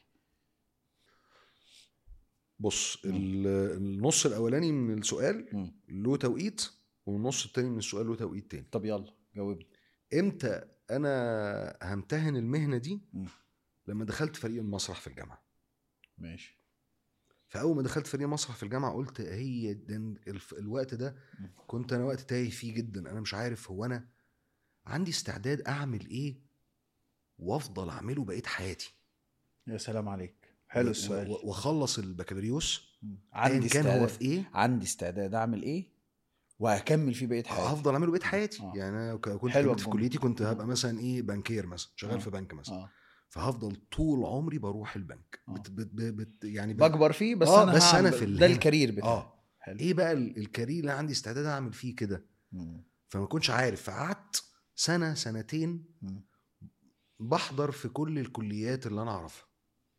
بص مم. ال- النص الاولاني من السؤال مم. له توقيت والنص التاني من السؤال له توقيت تاني طب يلا جاوبني امتى انا همتهن المهنه دي مم. لما دخلت فريق المسرح في الجامعه ماشي فاول ما دخلت فريق مسرح في الجامعه قلت هي ده الف- الوقت ده مم. كنت انا وقت تايه فيه جدا انا مش عارف هو انا عندي استعداد اعمل ايه وافضل اعمله بقيه حياتي يا سلام عليك حلو و- السؤال و- واخلص البكالوريوس مم. ايا عندي كان هو استعداد في ايه عندي استعداد اعمل ايه وهكمل فيه بقيه حياتي هفضل اعمله بقيه حياتي آه. يعني انا ك- كنت حلوة كنت في الجملة. كليتي كنت آه. هبقى مثلا ايه بنكير مثلا شغال آه. في بنك مثلا اه فهفضل طول عمري بروح البنك آه. بت بت بت بت يعني بت بكبر فيه بس آه، انا بس أنا هعمل- في ده الهنا. الكارير بتاعي اه حلو ايه بقى ال- الكارير اللي عندي استعداد اعمل فيه كده مم. فما كنتش عارف فقعدت سنه سنتين مم. بحضر في كل الكليات اللي انا اعرفها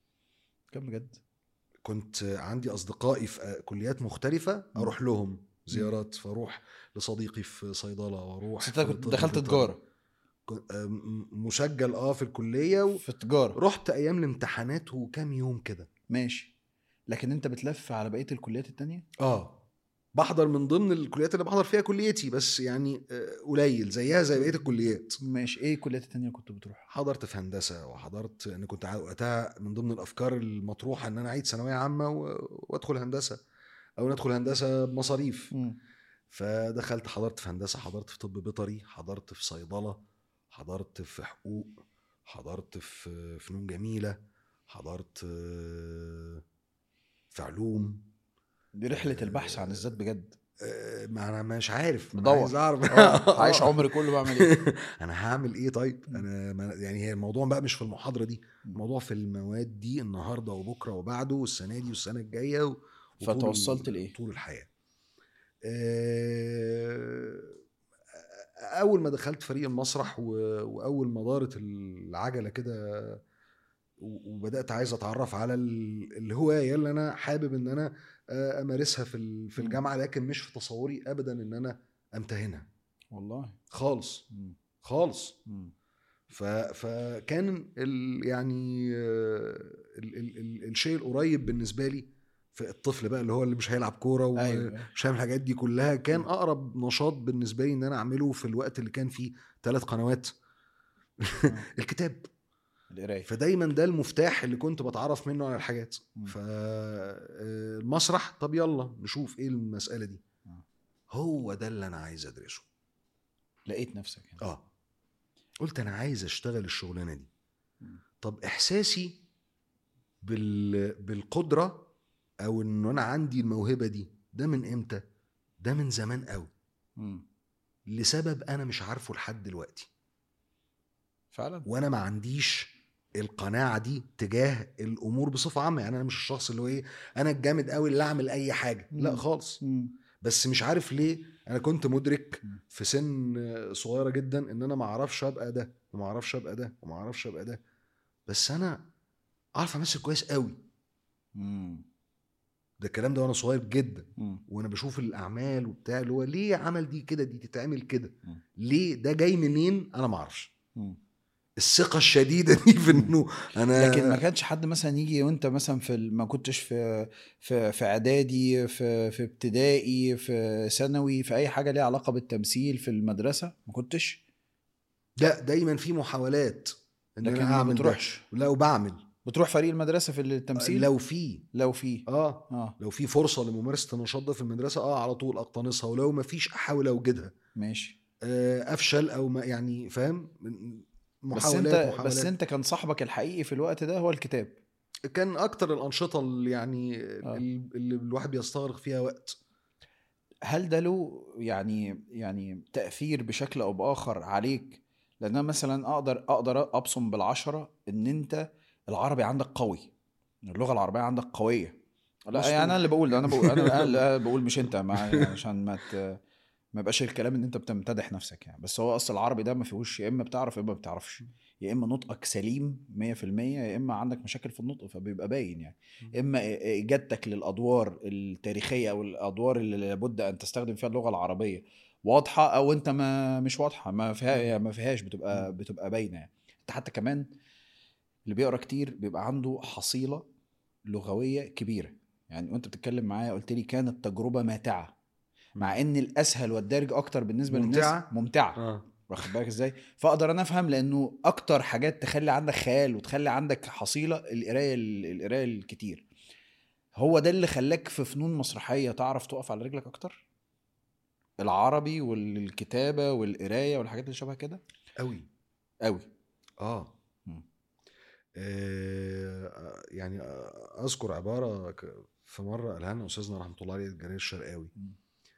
كم بجد كنت عندي اصدقائي في آه، كليات مختلفه اروح لهم زيارات فاروح لصديقي في صيدله واروح بس انت في كنت طب دخلت في تجاره كنت- آه، م- مسجل اه في الكليه و... في تجاره رحت ايام الامتحانات وكام يوم كده ماشي لكن انت بتلف على بقيه الكليات التانية اه بحضر من ضمن الكليات اللي بحضر فيها كليتي بس يعني آه، قليل زيها زي بقيه الكليات ماشي ايه الكليات التانية اللي كنت بتروح حضرت في هندسه وحضرت انا كنت عا- وقتها من ضمن الافكار المطروحه ان انا اعيد ثانويه عامه و... وادخل هندسه او ندخل هندسه بمصاريف فدخلت حضرت في هندسه حضرت في طب بيطري حضرت في صيدله حضرت في حقوق حضرت في فنون جميله حضرت آه، في علوم دي رحله البحث عن الذات بجد آه، ما انا مش عارف ما بدور. عايز اعرف آه، عايش عمري كله بعمل ايه انا هعمل ايه طيب انا ما يعني هي الموضوع بقى مش في المحاضره دي مم. الموضوع في المواد دي النهارده وبكره وبعده والسنه دي والسنه الجايه و... وطول فتوصلت ال- لإيه؟ طول الحياه آه، اول ما دخلت فريق المسرح و... واول ما دارت العجله كده و- وبدات عايز اتعرف على ال- الهوايه اللي انا حابب ان انا آه، امارسها في ال- في مم. الجامعه لكن مش في تصوري ابدا ان انا امتهنها والله خالص مم. خالص مم. ف... فكان ال... يعني آه، ال... ال... ال... الشيء القريب بالنسبه لي في الطفل بقى اللي هو اللي مش هيلعب كوره ومش ايوه هيعمل الحاجات دي كلها كان م. اقرب نشاط بالنسبه لي ان انا اعمله في الوقت اللي كان فيه ثلاث قنوات آه. الكتاب القرايه فدايما ده المفتاح اللي كنت بتعرف منه على الحاجات م. فالمسرح طب يلا نشوف ايه المساله دي آه. هو ده اللي انا عايز ادرسه لقيت نفسك يعني. اه قلت انا عايز اشتغل الشغلانه دي مم. طب احساسي بال... بالقدره او ان انا عندي الموهبه دي ده من امتى ده من زمان قوي مم. لسبب انا مش عارفه لحد دلوقتي فعلا وانا ما عنديش القناعه دي تجاه الامور بصفه عامه يعني انا مش الشخص اللي هو ايه انا الجامد قوي اللي اعمل اي حاجه لا مم. خالص مم. بس مش عارف ليه انا كنت مدرك مم. في سن صغيره جدا ان انا ما اعرفش ابقى ده وما اعرفش ابقى ده وما اعرفش ابقى ده بس انا اعرف امثل كويس قوي مم. ده الكلام ده وانا صغير جدا مم. وانا بشوف الاعمال وبتاع اللي هو ليه عمل دي كده دي تتعمل كده مم. ليه ده جاي منين انا ما اعرفش مم. الثقه الشديده دي في انه انا لكن ما كانش حد مثلا يجي وانت مثلا في ال- ما كنتش في في في اعدادي في في ابتدائي في ثانوي في اي حاجه ليها علاقه بالتمثيل في المدرسه ما كنتش لا دايما في محاولات ان لكن انا ما اعمل ده. بتروحش لا وبعمل بتروح فريق المدرسه في التمثيل لو في لو في اه اه لو في فرصه لممارسه النشاط ده في المدرسه اه على طول اقتنصها ولو ما فيش احاول اوجدها ماشي آه افشل او ما يعني فاهم بس محاولات انت محاولات بس انت كان صاحبك الحقيقي في الوقت ده هو الكتاب كان اكتر الانشطه اللي يعني آه. اللي اللي الواحد بيستغرق فيها وقت هل ده له يعني يعني تأثير بشكل أو بآخر عليك؟ لأن أنا مثلا أقدر أقدر أبصم بالعشرة إن أنت العربي عندك قوي اللغة العربية عندك قوية لا مظبوط. يعني أنا اللي بقول أنا بقول أنا, أنا اللي بقول مش أنت مع عشان ما ت- ما يبقاش الكلام إن أنت بتمتدح نفسك يعني بس هو أصل العربي ده ما فيهوش يا إما بتعرف يا إما ما بتعرفش يا إما نطقك سليم 100% يا إما عندك مشاكل في النطق فبيبقى باين يعني اما اجابتك للادوار التاريخيه او الادوار اللي لابد ان تستخدم فيها اللغه العربيه واضحه او انت ما مش واضحه ما فيها ما فيهاش بتبقى بتبقى باينه يعني انت حتى كمان اللي بيقرا كتير بيبقى عنده حصيله لغويه كبيره يعني وانت بتتكلم معايا قلت لي كانت تجربه ماتعه مع ان الاسهل والدارج اكتر بالنسبه ممتعة؟ للناس ممتعه اه واخد بالك ازاي فاقدر انا افهم لانه اكتر حاجات تخلي عندك خيال وتخلي عندك حصيله القرايه القرايه الكتير هو ده اللي خلاك في فنون مسرحيه تعرف تقف على رجلك اكتر العربي والكتابه والقرايه والحاجات اللي شبه كده قوي قوي اه مم. آه، يعني آه، اذكر عباره ك- في مره قالها لنا استاذنا رحمه الله عليه الجليل الشرقاوي مم.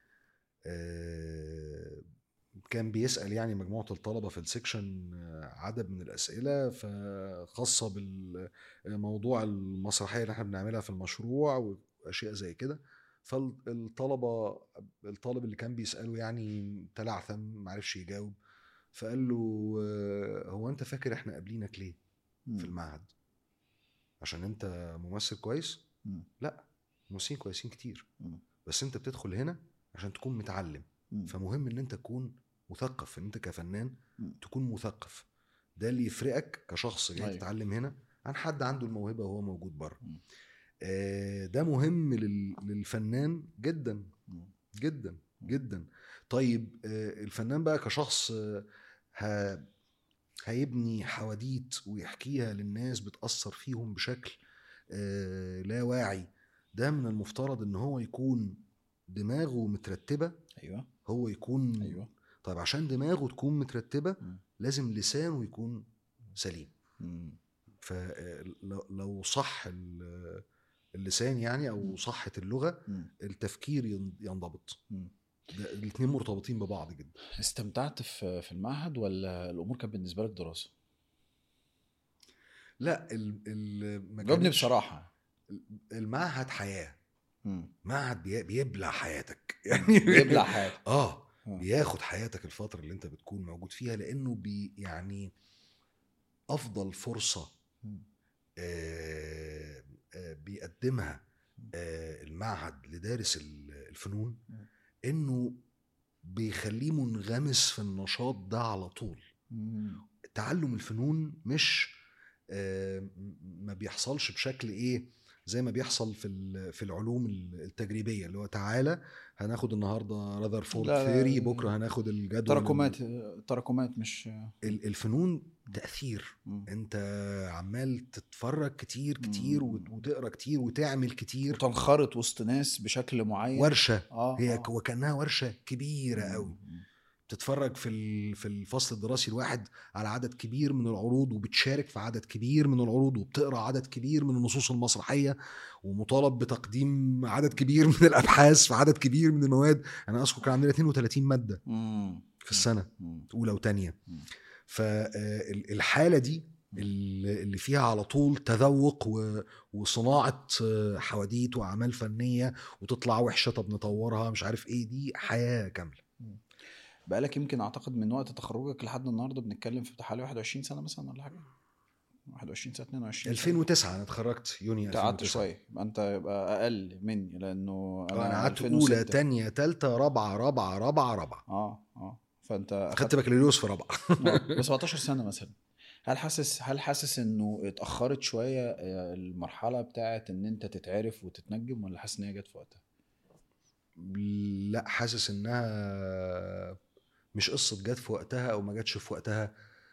آه، كان بيسال يعني مجموعه الطلبه في السكشن آه، عدد من الاسئله فخاصه بالموضوع المسرحيه اللي احنا بنعملها في المشروع واشياء زي كده فالطلبه الطالب اللي كان بيساله يعني تلعثم معرفش يجاوب فقال له آه، هو انت فاكر احنا قابلينك ليه في مم. المعهد عشان انت ممثل كويس مم. لا ممثلين كويسين كتير مم. بس انت بتدخل هنا عشان تكون متعلم مم. فمهم ان انت تكون مثقف ان انت كفنان مم. تكون مثقف ده اللي يفرقك كشخص جاي أيوة. تتعلم هنا عن حد عنده الموهبه وهو موجود بره مم. آه، ده مهم لل- للفنان جدا مم. جدا جدا طيب آه، الفنان بقى كشخص آه، ه- هيبني حواديت ويحكيها للناس بتأثر فيهم بشكل آه، لا واعي ده من المفترض ان هو يكون دماغه مترتبة ايوه هو يكون ايوه طيب عشان دماغه تكون مترتبة مم. لازم لسانه يكون سليم مم. فلو صح ال- اللسان يعني او صحت اللغة مم. التفكير ين- ينضبط مم. ده الاتنين مرتبطين ببعض جدا استمتعت في في المعهد ولا الامور كانت بالنسبه لك دراسه؟ لا ال ال ما جاوبني كانتش- بصراحه المعهد حياه مم. معهد بي- بيبلع حياتك يعني يبلع حياتك اه آه. بياخد حياتك الفتره اللي انت بتكون موجود فيها لانه بي يعني افضل فرصه مم. آه آه بيقدمها آه المعهد لدارس ال- الفنون مم. انه بيخليه منغمس في النشاط ده على طول مم. تعلم الفنون مش آه، م- ما بيحصلش بشكل ايه زي ما بيحصل في ال- في العلوم ال- التجريبيه اللي هو تعالى هناخد النهارده راذرفورد لا، لا، ثيري لا. بكره هناخد الجدول تراكمات تراكمات مش ال- الفنون تاثير مم. انت عمال تتفرج كتير كتير مم. وت- وتقرا كتير وتعمل كتير وتنخرط وسط ناس بشكل معين ورشه اه هي آه. ك- وكانها ورشه كبيره مم. قوي بتتفرج في ال- في الفصل الدراسي الواحد على عدد كبير من العروض وبتشارك في عدد كبير من العروض وبتقرا عدد كبير من النصوص المسرحيه ومطالب بتقديم عدد كبير من الابحاث في عدد كبير من المواد انا اذكر كان عندنا 32 ماده مم. في السنه مم. اولى وثانيه مم. فالحاله دي اللي اللي فيها على طول تذوق و- وصناعه آه، حواديت واعمال فنيه وتطلع وحشه طب نطورها مش عارف ايه دي حياه كامله بقالك يمكن اعتقد من وقت تخرجك لحد النهارده بنتكلم في حوالي 21 سنه مثلا ولا حاجه 21 سنه 22 سنة. 2009 انا اتخرجت يونيو انت قعدت 2009 شويه يبقى انت يبقى اقل مني لانه آه، انا قعدت 2006. اولى تانية تالتة رابعه رابعه رابعه رابعه اه اه فانت خدت بكالوريوس في رابعه ب 17 سنه مثلا هل حاسس هل حاسس انه اتاخرت شويه آه، المرحله بتاعت ان انت تتعرف وتتنجم ولا حاسس ان هي جت في وقتها؟ لا حاسس انها مش قصه جت في وقتها او ما جاتش في وقتها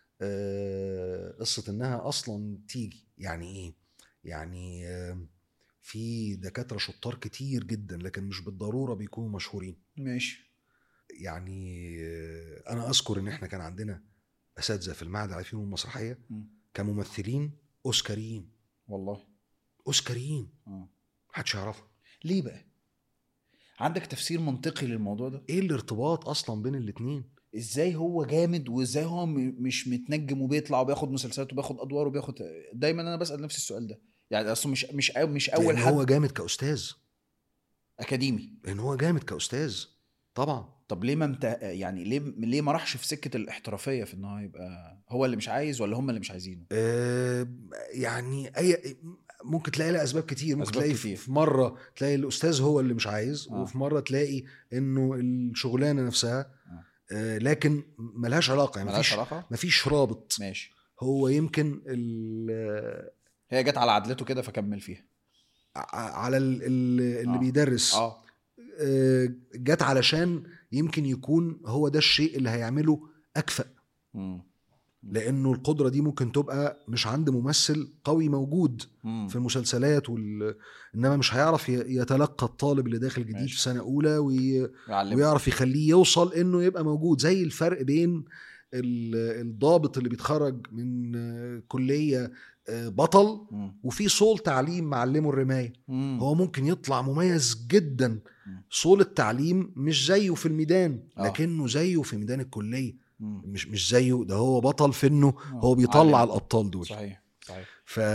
آه، قصه انها اصلا تيجي يعني ايه يعني آه، في دكاتره شطار كتير جدا لكن مش بالضروره بيكونوا مشهورين ماشي يعني آه، انا اذكر ان احنا كان عندنا اساتذه في المعهد العالي للفنون المسرحيه مم. كممثلين اوسكاريين والله اوسكاريين اه محدش يعرفها ليه بقى؟ عندك تفسير منطقي للموضوع ده؟ ايه الارتباط اصلا بين الاتنين ازاي هو جامد وازاي هو م- مش متنجم وبيطلع وبياخد مسلسلات وبياخد ادوار وبياخد دايما انا بسال نفسي السؤال ده يعني اصله مش مش أو مش اول لأن حد هو جامد كاستاذ اكاديمي لان هو جامد كاستاذ طبعا طب ليه ما مت... يعني ليه ليه ما راحش في سكه الاحترافيه في ان هو يبقى هو اللي مش عايز ولا هم اللي مش عايزينه آه يعني اي ممكن تلاقي لها اسباب كتير ممكن أسباب تلاقي كتير. في في مره تلاقي الاستاذ هو اللي مش عايز آه. وفي مره تلاقي انه الشغلانه نفسها آه. آه لكن ملهاش علاقه يعني ملهاش مفيش علاقه مفيش رابط ماشي هو يمكن ال- هي جت على عدلته كده فكمل فيها ع- على ال- ال- اللي آه. بيدرس اه آه، جت علشان يمكن يكون هو ده الشيء اللي هيعمله اكفأ مم. لانه القدره دي ممكن تبقى مش عند ممثل قوي موجود مم. في المسلسلات وال... انما مش هيعرف ي- يتلقى الطالب اللي داخل جديد ماشي. في سنه اولى وي... يعلمه. ويعرف يخليه يوصل انه يبقى موجود زي الفرق بين ال- الضابط اللي بيتخرج من آه، كليه آه، بطل مم. وفي صول تعليم معلمه الرمايه مم. هو ممكن يطلع مميز جدا مم. صول التعليم مش زيه في الميدان آه. لكنه زيه في ميدان الكليه مم. مش مش زيه ده هو بطل في انه آه. هو بيطلع علم. الابطال دول صحيح صحيح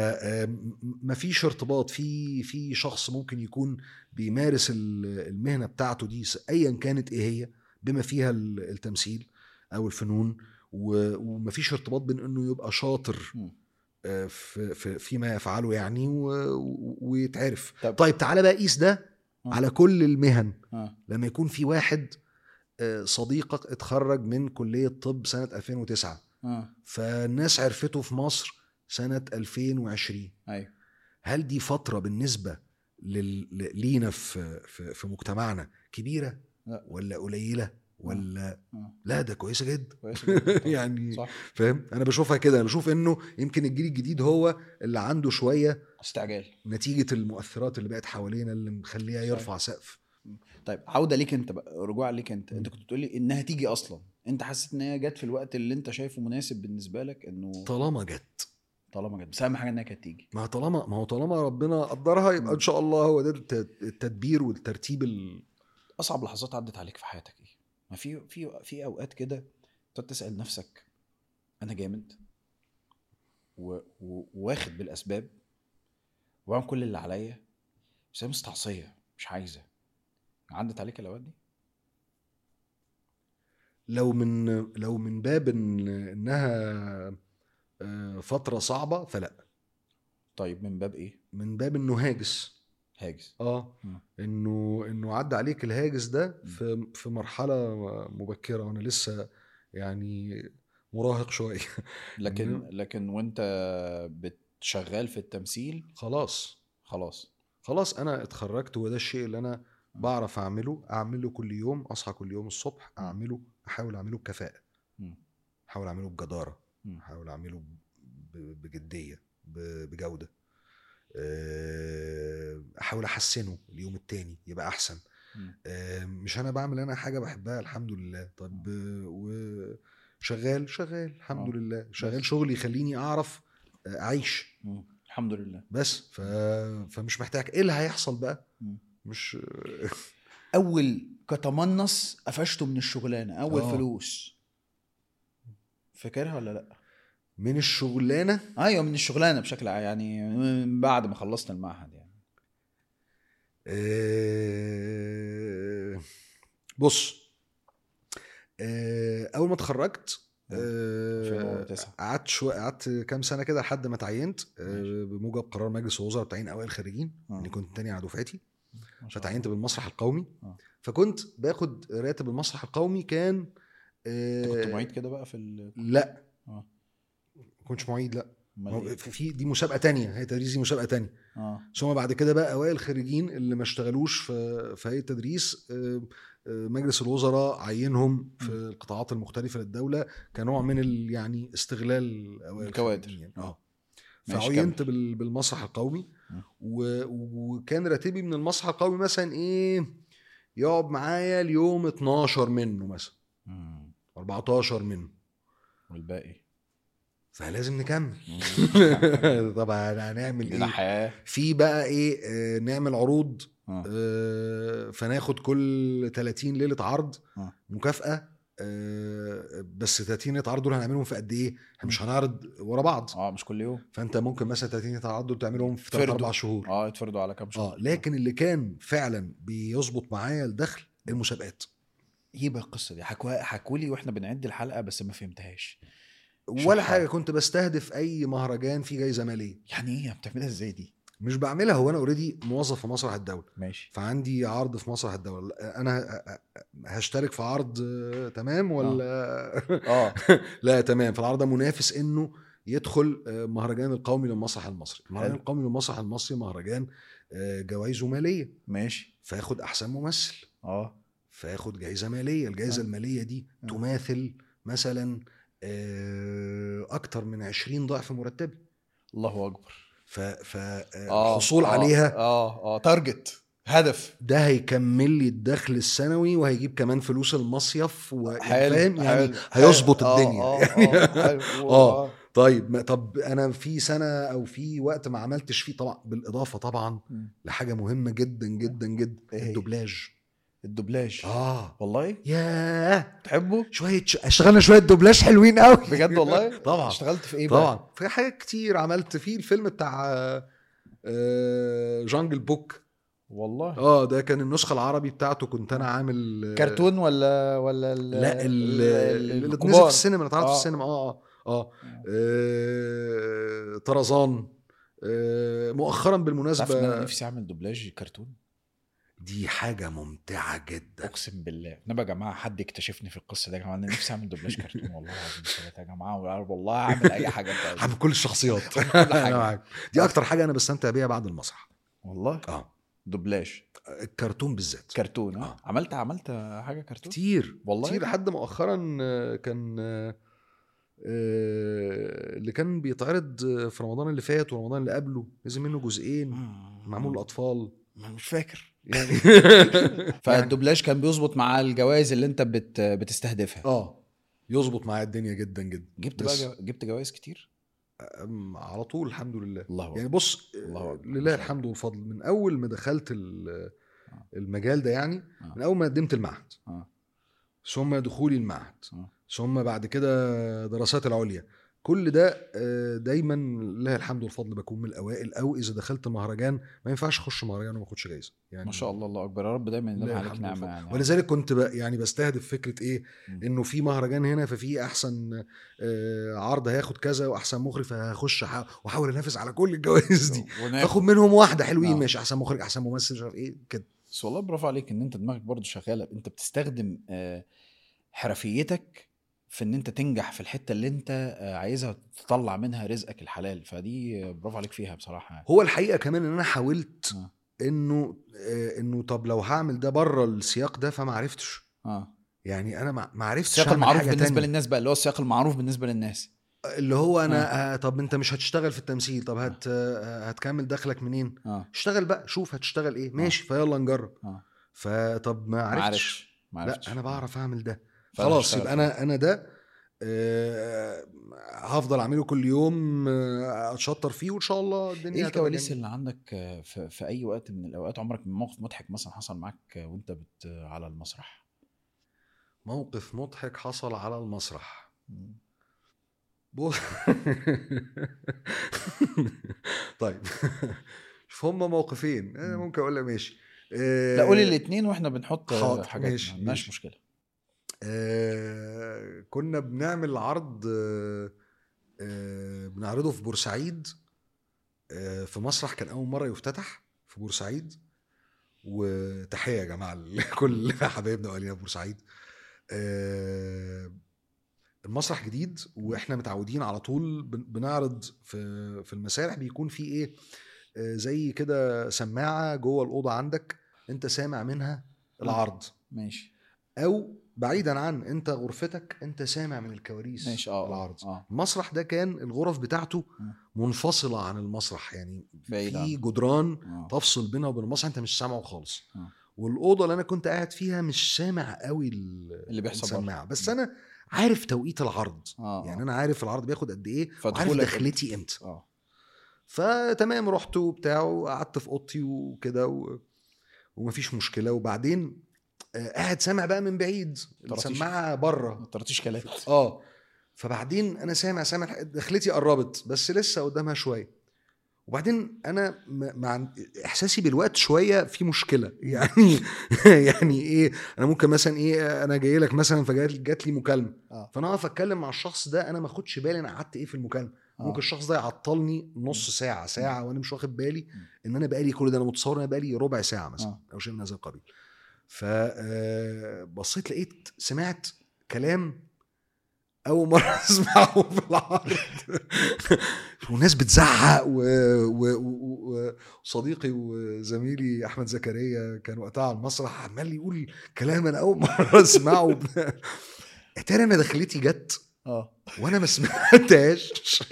فمفيش ارتباط في في شخص ممكن يكون بيمارس ال- المهنه بتاعته دي س- ايا كانت ايه هي بما فيها ال- التمثيل او الفنون و- ومفيش ارتباط بين انه يبقى شاطر مم. آه، في في فيما يفعله يعني و- و- ويتعرف طب- طيب تعالى بقى قيس ده آه. على كل المهن اه لما يكون في واحد آه، صديقك اتخرج من كليه طب سنه 2009 اه فالناس عرفته في مصر سنه 2020 ايوه هل دي فتره بالنسبه لل... ل- لينا في... في في مجتمعنا كبيره لا. ولا قليله ولا اه لا ده كويسه جدا كويس جدا طبعاً. يعني صح فاهم انا بشوفها كده انا بشوف انه يمكن الجيل الجديد هو اللي عنده شويه استعجال نتيجه المؤثرات اللي بقت حوالينا اللي مخليها صحيح. يرفع سقف طيب عوده ليك انت بقى رجوع ليك انت انت كنت بتقولي انها تيجي اصلا انت حسيت ان هي جت في الوقت اللي انت شايفه مناسب بالنسبه لك انه طالما جت طالما جت بس اهم حاجه انها كانت تيجي ما طالما ما هو طالما ربنا قدرها يبقى ان شاء الله هو ده الت- التدبير والترتيب ال... اصعب لحظات عدت عليك في حياتك ايه ما في في في اوقات كده تقعد تسال نفسك انا جامد و- و- وواخد بالاسباب وبعمل كل اللي عليا بس هي مستعصيه مش عايزه عدت عليك الاوقات دي لو من لو من باب إن انها آه، فتره صعبه فلا طيب من باب ايه من باب انه هاجس هاجس اه مم. انه انه عدى عليك الهاجس ده في في مرحله مبكره وانا لسه يعني مراهق شويه لكن مم. لكن وانت بتشغال في التمثيل خلاص خلاص خلاص انا اتخرجت وده الشيء اللي انا بعرف اعمله اعمله كل يوم اصحى كل يوم الصبح اعمله احاول اعمله بكفاءه مم. احاول اعمله بجداره مم. احاول اعمله ب- بجديه ب- بجوده أه، احاول احسنه اليوم التاني يبقى احسن مم. أه، مش انا بعمل انا حاجه بحبها الحمد لله طب أه، وشغال شغال الحمد آه. لله شغال بس. شغل يخليني اعرف أه، اعيش مم. الحمد لله بس ف... فمش محتاج ايه اللي هيحصل بقى مم. مش اول كتمنص قفشته من الشغلانه اول آه. فلوس فاكرها ولا لا من الشغلانه ايوه من الشغلانه بشكل عام يعني من بعد ما خلصت المعهد يعني آه، بص آه، اول ما اتخرجت آه، 2009. قعدت شويه قعدت كام سنه كده لحد ما اتعينت آه، ماشي. بموجب قرار مجلس الوزراء بتعيين اوائل الخريجين آه. اني كنت تاني على دفعتي ما شاء فتعينت الله. بالمسرح القومي آه. فكنت باخد راتب المسرح القومي كان أنت آه، كنت معيد كده بقى في ال... لا اه ما كنتش معيد لا أمال ما هو إيه؟ في في- دي مسابقه تانية هي تدريس دي مسابقه تانية اه ثم بعد كده بقى اوائل الخريجين اللي ما اشتغلوش في في هيئه التدريس آه، آه، مجلس الوزراء عينهم في م. القطاعات المختلفه للدوله كنوع من ال يعني استغلال اوائل الكوادر. الخريجين يعني. آه. اه ماشي، فعينت كمل. بال- بالمسرح القومي م. و- وكان راتبي من المسرح القومي مثلا ايه يقعد معايا اليوم 12 منه مثلا مم. 14 منه والباقي فلازم نكمل طبعا هنعمل لنا ايه حياه في بقى ايه آه نعمل عروض اه آه فناخد كل 30 ليله عرض آه. مكافاه آه بس 30 ليله عرض دول هنعملهم في قد ايه؟ إحنا مش هنعرض ورا بعض اه مش كل يوم فانت ممكن مثلا 30 ليله عرض دول تعملهم في 3 فردوا. 4 شهور اه يتفرضوا على كام شهر اه لكن اللي كان فعلا بيظبط معايا الدخل المسابقات ايه بقى القصه دي حكوا حكوا لي واحنا بنعد الحلقه بس ما فهمتهاش ولا شرحها. حاجه كنت بستهدف اي مهرجان فيه جايزه ماليه يعني ايه بتعملها ازاي دي مش بعملها هو انا اوريدي موظف في مسرح الدوله ماشي فعندي عرض في مسرح الدوله انا ه- ه- هشترك في عرض آه، تمام ولا اه لا تمام فالعرض ده منافس انه يدخل آه، مهرجان القومي للمسرح المصري المهرجان حلو. القومي للمسرح المصري مهرجان آه، جوائزه ماليه ماشي فياخد احسن ممثل اه فياخد جائزه ماليه الجائزه آه. الماليه دي آه. تماثل مثلا آه، اكتر من 20 ضعف مرتبي الله اكبر فالحصول عليها اه اه تارجت هدف ده هيكمل لي الدخل السنوي وهيجيب كمان فلوس المصيف و- يعني حلو فاهم يعني حلو، هيظبط حلو. الدنيا اه يعني اه حلو. آه. طيب ما طب انا في سنه او في وقت ما عملتش فيه طبعا بالاضافه طبعا مم. لحاجه مهمه جدا جدا جدا إيه هي؟ الدوبلاج الدوبلاج اه والله ياه تحبه شويه ش... اشتغلنا شويه دوبلاج حلوين قوي بجد والله طبعا اشتغلت في ايه بقى طبعا في حاجات كتير عملت فيه الفيلم بتاع آه، جانجل بوك والله اه ده كان النسخه العربي بتاعته كنت انا عامل آه، كرتون ولا ولا ال- لا ال- ال- اللي نزل الكبار. في السينما اللي اتعرض في آه. السينما اه اه اه آه، طرزان آه، مؤخرا تعرف ان انا بالمناسبه نفسي اعمل دوبلاج كرتون دي حاجه ممتعه جدا اقسم بالله نبقى يا جماعه حد يكتشفني في القصه دي يا جماعه انا نفسي اعمل دوبلاج كرتون والله العظيم ثلاثه يا جماعه والله هعمل اي حاجه انت عايزها. عامل كل الشخصيات حاجة. أنا معاك. دي اكتر حاجه انا بستمتع بيها بعد المسرح والله اه دوبلاج الكرتون بالذات كرتون اه آه. عملت عملت حاجه كرتون كتير والله؟ كتير لحد مؤخرا آه، كان آه، آه، اللي كان بيتعرض في رمضان اللي فات ورمضان اللي قبله نزل منه جزئين معمول للاطفال مش فاكر يعني يعني فالدوبلاج كان بيظبط مع الجوائز اللي انت بت بتستهدفها اه يظبط معايا الدنيا جدا جدا جبت بس بقى جو- جبت جوائز كتير أم، على طول الحمد لله الله أكبر. يعني بص الله أكبر. لله الحمد والفضل من اول ما دخلت ال- المجال ده يعني آه. من اول ما قدمت المعهد آه. ثم دخولي المعهد آه. ثم بعد كده دراسات العليا كل ده آه، دايما لله الحمد والفضل بكون من الاوائل او اذا دخلت مهرجان ما ينفعش اخش مهرجان وما اخدش جايزه يعني ما شاء الله الله اكبر يا رب دايما ينعم لله عليك الحمد نعمه والفضل. يعني ولذلك كنت ب... يعني بستهدف فكره ايه مم. انه في مهرجان هنا ففي احسن آه، عرض هياخد كذا واحسن مخرج فهخش أح- واحاول انافس على كل الجوائز دي وناخد- اخد منهم واحده حلوين آه. ماشي احسن مخرج احسن ممثل مش عارف ايه كده بس والله برافو عليك ان انت دماغك برضو شغاله انت بتستخدم آه، حرفيتك في ان انت تنجح في الحته اللي انت آه، عايزها تطلع منها رزقك الحلال فدي آه، برافو عليك فيها بصراحه يعني. هو الحقيقه كمان ان انا حاولت آه. انه آه، انه طب لو هعمل ده بره السياق ده فما عرفتش اه يعني انا ما ما عرفتش السياق أعمل المعروف حاجة بالنسبه تانية. للناس بقى اللي هو السياق المعروف بالنسبه للناس اللي هو انا آه. طب انت مش هتشتغل في التمثيل طب هت آه، هتكمل دخلك منين اه اشتغل بقى شوف هتشتغل ايه ماشي فيلا نجرب اه فطب ما ما عرفتش عرفتش ما عرفتش لا انا بعرف اعمل ده فأنا خلاص هشتغل يبقى انا انا ده آه، هفضل اعمله كل يوم آه، اتشطر فيه وان شاء الله الدنيا ايه هتبقى الكواليس جميلة. اللي عندك آه، في, في اي وقت من الاوقات عمرك من موقف مضحك مثلا حصل معاك آه، وانت بت على المسرح موقف مضحك حصل على المسرح مم. بو... طيب شوف هما موقفين انا مم. ممكن اقول لك ماشي لا قولي الاثنين واحنا بنحط حاضر، حاجات ماشي، ماشي ماشي. مشكله آه كنا بنعمل عرض آه آه بنعرضه في بورسعيد آه في مسرح كان اول مره يفتتح في بورسعيد وتحيه يا جماعه لكل حبايبنا واهالينا في بورسعيد آه المسرح جديد واحنا متعودين على طول بن- بنعرض في في المسارح بيكون في ايه آه زي كده سماعه جوه الاوضه عندك انت سامع منها العرض ماشي او بعيدا عن انت غرفتك انت سامع من الكواليس ماشي اه العرض اه المسرح ده كان الغرف بتاعته مم. منفصله عن المسرح يعني بعيد في عنه. جدران آه. تفصل بينها وبين المسرح انت مش سامعه خالص آه. والاوضه اللي انا كنت قاعد فيها مش سامع قوي ال- اللي بيحصل بره. السماعه بس مم. انا عارف توقيت العرض اه يعني انا عارف العرض بياخد قد ايه وعارف فدخولك دخلتي امتى اه فتمام رحت وبتاع وقعدت في اوضتي وكده و... ومفيش مشكله وبعدين آه، قاعد سامع بقى من بعيد طرطيش. السماعه بره ما طرطيش كلام اه فبعدين انا سامع سامع دخلتي قربت بس لسه قدامها شويه وبعدين انا م- مع احساسي بالوقت شويه في مشكله يعني يعني ايه انا ممكن مثلا ايه انا جاي لك مثلا فجات جات لي مكالمه اه فانا اقف اتكلم مع الشخص ده انا ما اخدش بالي انا قعدت ايه في المكالمه آه. ممكن الشخص ده يعطلني نص ساعه ساعه وانا مش واخد بالي ان انا بقالي كل ده انا متصور ان انا بقالي ربع ساعه مثلا آه. او شيء من هذا القبيل فبصيت لقيت سمعت كلام اول مره اسمعه في العرض وناس بتزعق و... و... و... وصديقي وزميلي احمد زكريا كان وقتها على المسرح عمال يقول كلام انا اول مره اسمعه اتاري انا دخلتي جت اه وانا ما سمعتهاش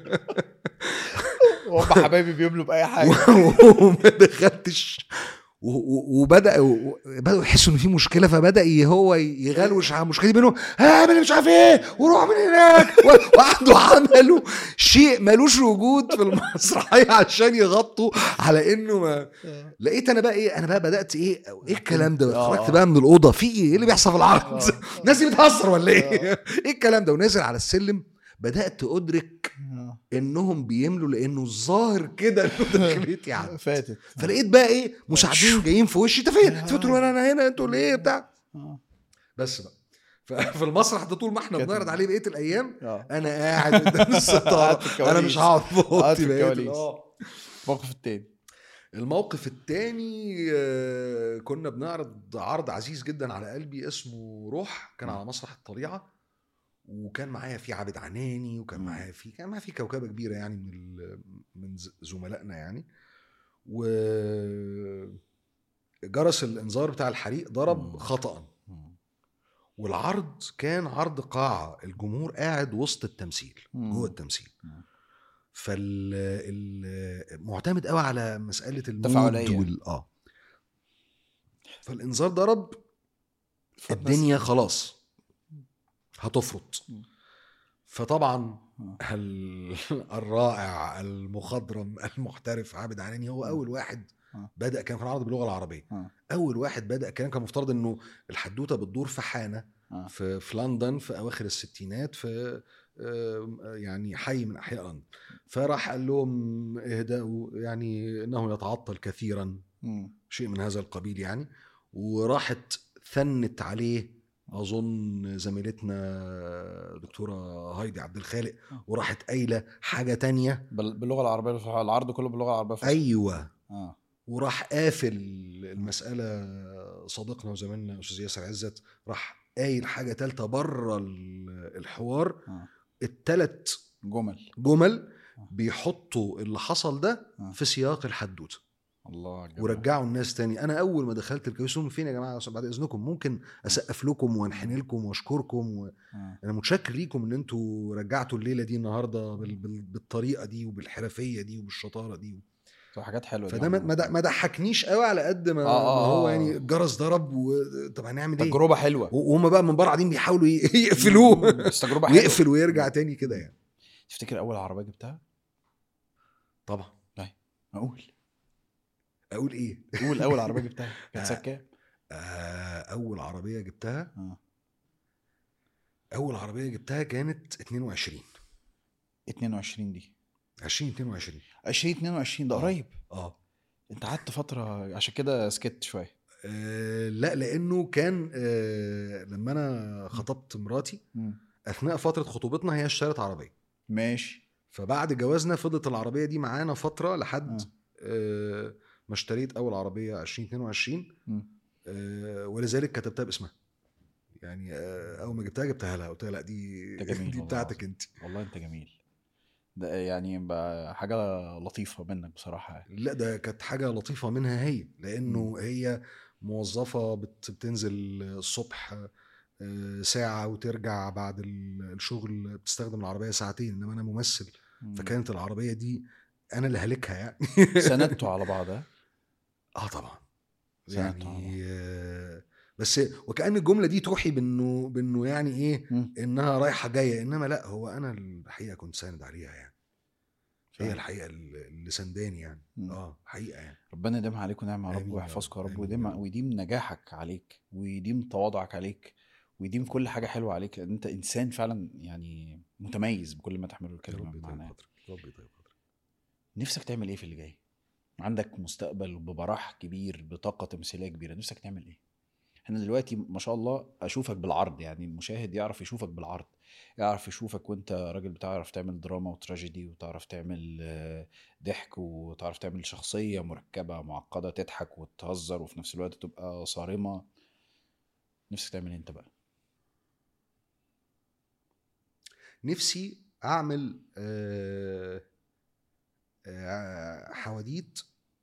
هم حبايبي بيملوا باي حاجه وما دخلتش و- و- وبدا و- بداوا يحسوا ان في مشكله فبدا ي- هو يغلوش على المشكله دي بينهم اعمل مش عارف ايه وروح من هناك و- وقعدوا عملوا شيء ملوش وجود في المسرحيه عشان يغطوا على انه ما لقيت انا بقى ايه انا بقى بدات ايه ايه الكلام ده آه، خرجت آه. بقى من الاوضه في ايه ايه اللي بيحصل في العرض آه. الناس دي بتهزر ولا ايه ايه الكلام ده ونازل على السلم بدات ادرك آه. انهم بيملوا لانه الظاهر كده انه دخلتي يعني فاتت فلقيت بقى ايه مساعدين جايين في وشي انت فين؟ انت قلت له انا هنا انتوا ليه بتاع آه. بس بقى ففي المسرح ده طول ما احنا كانت- بنعرض عليه بقيه الايام اه انا قاعد قدام الستاره قاعد في الكواليس. انا مش هقعد في قاعد اوضتي في بقية- الكواليس. اه الموقف التاني الموقف التاني آه، كنا بنعرض عرض عزيز جدا على قلبي اسمه روح كان على مسرح الطليعه وكان معايا في عابد عناني وكان مم. معايا في كان معايا في كوكبه كبيره يعني من ال- من ز- زملائنا يعني و جرس الانذار بتاع الحريق ضرب مم. خطأ والعرض كان عرض قاعه الجمهور قاعد وسط التمثيل مم. جوه التمثيل مم. فال ال- معتمد قوي على مساله المود تفاعلية. وال اه فالانذار ضرب فالناس- الدنيا خلاص هتفرط مم. فطبعا آه. ال- الرائع المخضرم المحترف عابد عناني هو مم. اول واحد آه. بدا كان كان عرض باللغه العربيه آه. اول واحد بدا كان كان مفترض انه الحدوته بتدور في حانه آه. في في لندن في اواخر الستينات في آه، يعني حي من احياء لندن فراح قال لهم اهدأوا يعني انه يتعطل كثيرا مم. شيء من هذا القبيل يعني وراحت ثنت عليه اظن زميلتنا دكتوره هايدي عبد الخالق آه. وراحت قايله حاجه تانية بال- باللغه العربيه الفصحى العرض كله باللغه العربيه الفصحى ايوه اه وراح قافل المساله صديقنا وزميلنا استاذ ياسر عزت راح قايل حاجه ثالثه بره ال- الحوار اه الثلاث جمل جمل بيحطوا اللي حصل ده آه. في سياق الحدوته الله جميل. ورجعوا الناس تاني انا اول ما دخلت الكويس قلت لهم فين يا جماعه بعد اذنكم ممكن اسقف لكم وانحني لكم واشكركم و... آه. انا متشكر ليكم ان انتوا رجعتوا الليله دي النهارده بال... بال... بالطريقه دي وبالحرفيه دي وبالشطاره دي طب حاجات حلوه دي فده ما, عموماً. ما د- ما ضحكنيش قوي على قد ما, آه، ما هو آه. يعني الجرس ضرب و... طب هنعمل ايه تجربه حلوه و- وهم بقى من بره قاعدين بيحاولوا ي- يقفلوه بس تجربه حلوه ويقفل ويرجع تاني كده يعني تفتكر اول عربيه جبتها طبعا اقول اقول ايه قول اول عربيه جبتها كانت آه. سنه كام آه، اول عربيه جبتها آه. اول عربيه جبتها كانت 22 22 دي 2022 2022 ده آه. قريب اه انت قعدت فتره عشان كده سكت شويه آه، لا لانه كان آه لما انا خطبت مراتي اثناء فتره خطوبتنا هي اشترت عربيه ماشي فبعد جوازنا فضلت العربيه دي معانا فتره لحد آه. آه ما اشتريت اول عربيه 2022 مم. آه ولذلك كتبتها باسمها يعني آه اول ما جبتها جبتها لها قلت لها لا دي ده جميل دي والله بتاعتك العظيم. انت والله انت جميل ده يعني بقى حاجه لطيفه منك بصراحه يعني. لا ده كانت حاجه لطيفه منها هي لانه مم. هي موظفه بت- بتنزل الصبح آه، ساعه وترجع بعد ال- الشغل بتستخدم العربيه ساعتين انما انا ممثل مم. فكانت العربيه دي انا اللي هلكها يعني سندتوا على بعض ها؟ اه طبعا سندتوا على بعض. يعني آه، بس وكأن الجمله دي توحي بانه بانه يعني ايه مم. انها رايحه جايه انما لا هو انا الحقيقه كنت ساند عليها يعني هي فعلا. الحقيقه اللي اللي سنداني يعني مم. اه حقيقه يعني ربنا يديمها عليكم نعمه يا رب آمين يا ويحفظكم يا رب، رب آمين ويديم يا رب. ويديم نجاحك عليك ويديم تواضعك عليك ويديم كل حاجه حلوه عليك لان انت انسان فعلا يعني متميز بكل ما تحمله يا الكلمه رب من يطيب معناه خاطرك يا رب يطيب خاطرك نفسك تعمل ايه في اللي جاي عندك مستقبل ببراح كبير بطاقه تمثيليه كبيره نفسك تعمل ايه احنا دلوقتي ما شاء الله اشوفك بالعرض يعني المشاهد يعرف يشوفك بالعرض يعرف يشوفك وانت راجل بتعرف تعمل دراما وتراجيدي وتعرف تعمل آه، ضحك وتعرف تعمل شخصية مركبة معقدة تضحك وتهزر وفي نفس الوقت تبقى صارمة نفسك تعمل إيه انت بقى نفسي اعمل آه، آه، حواديت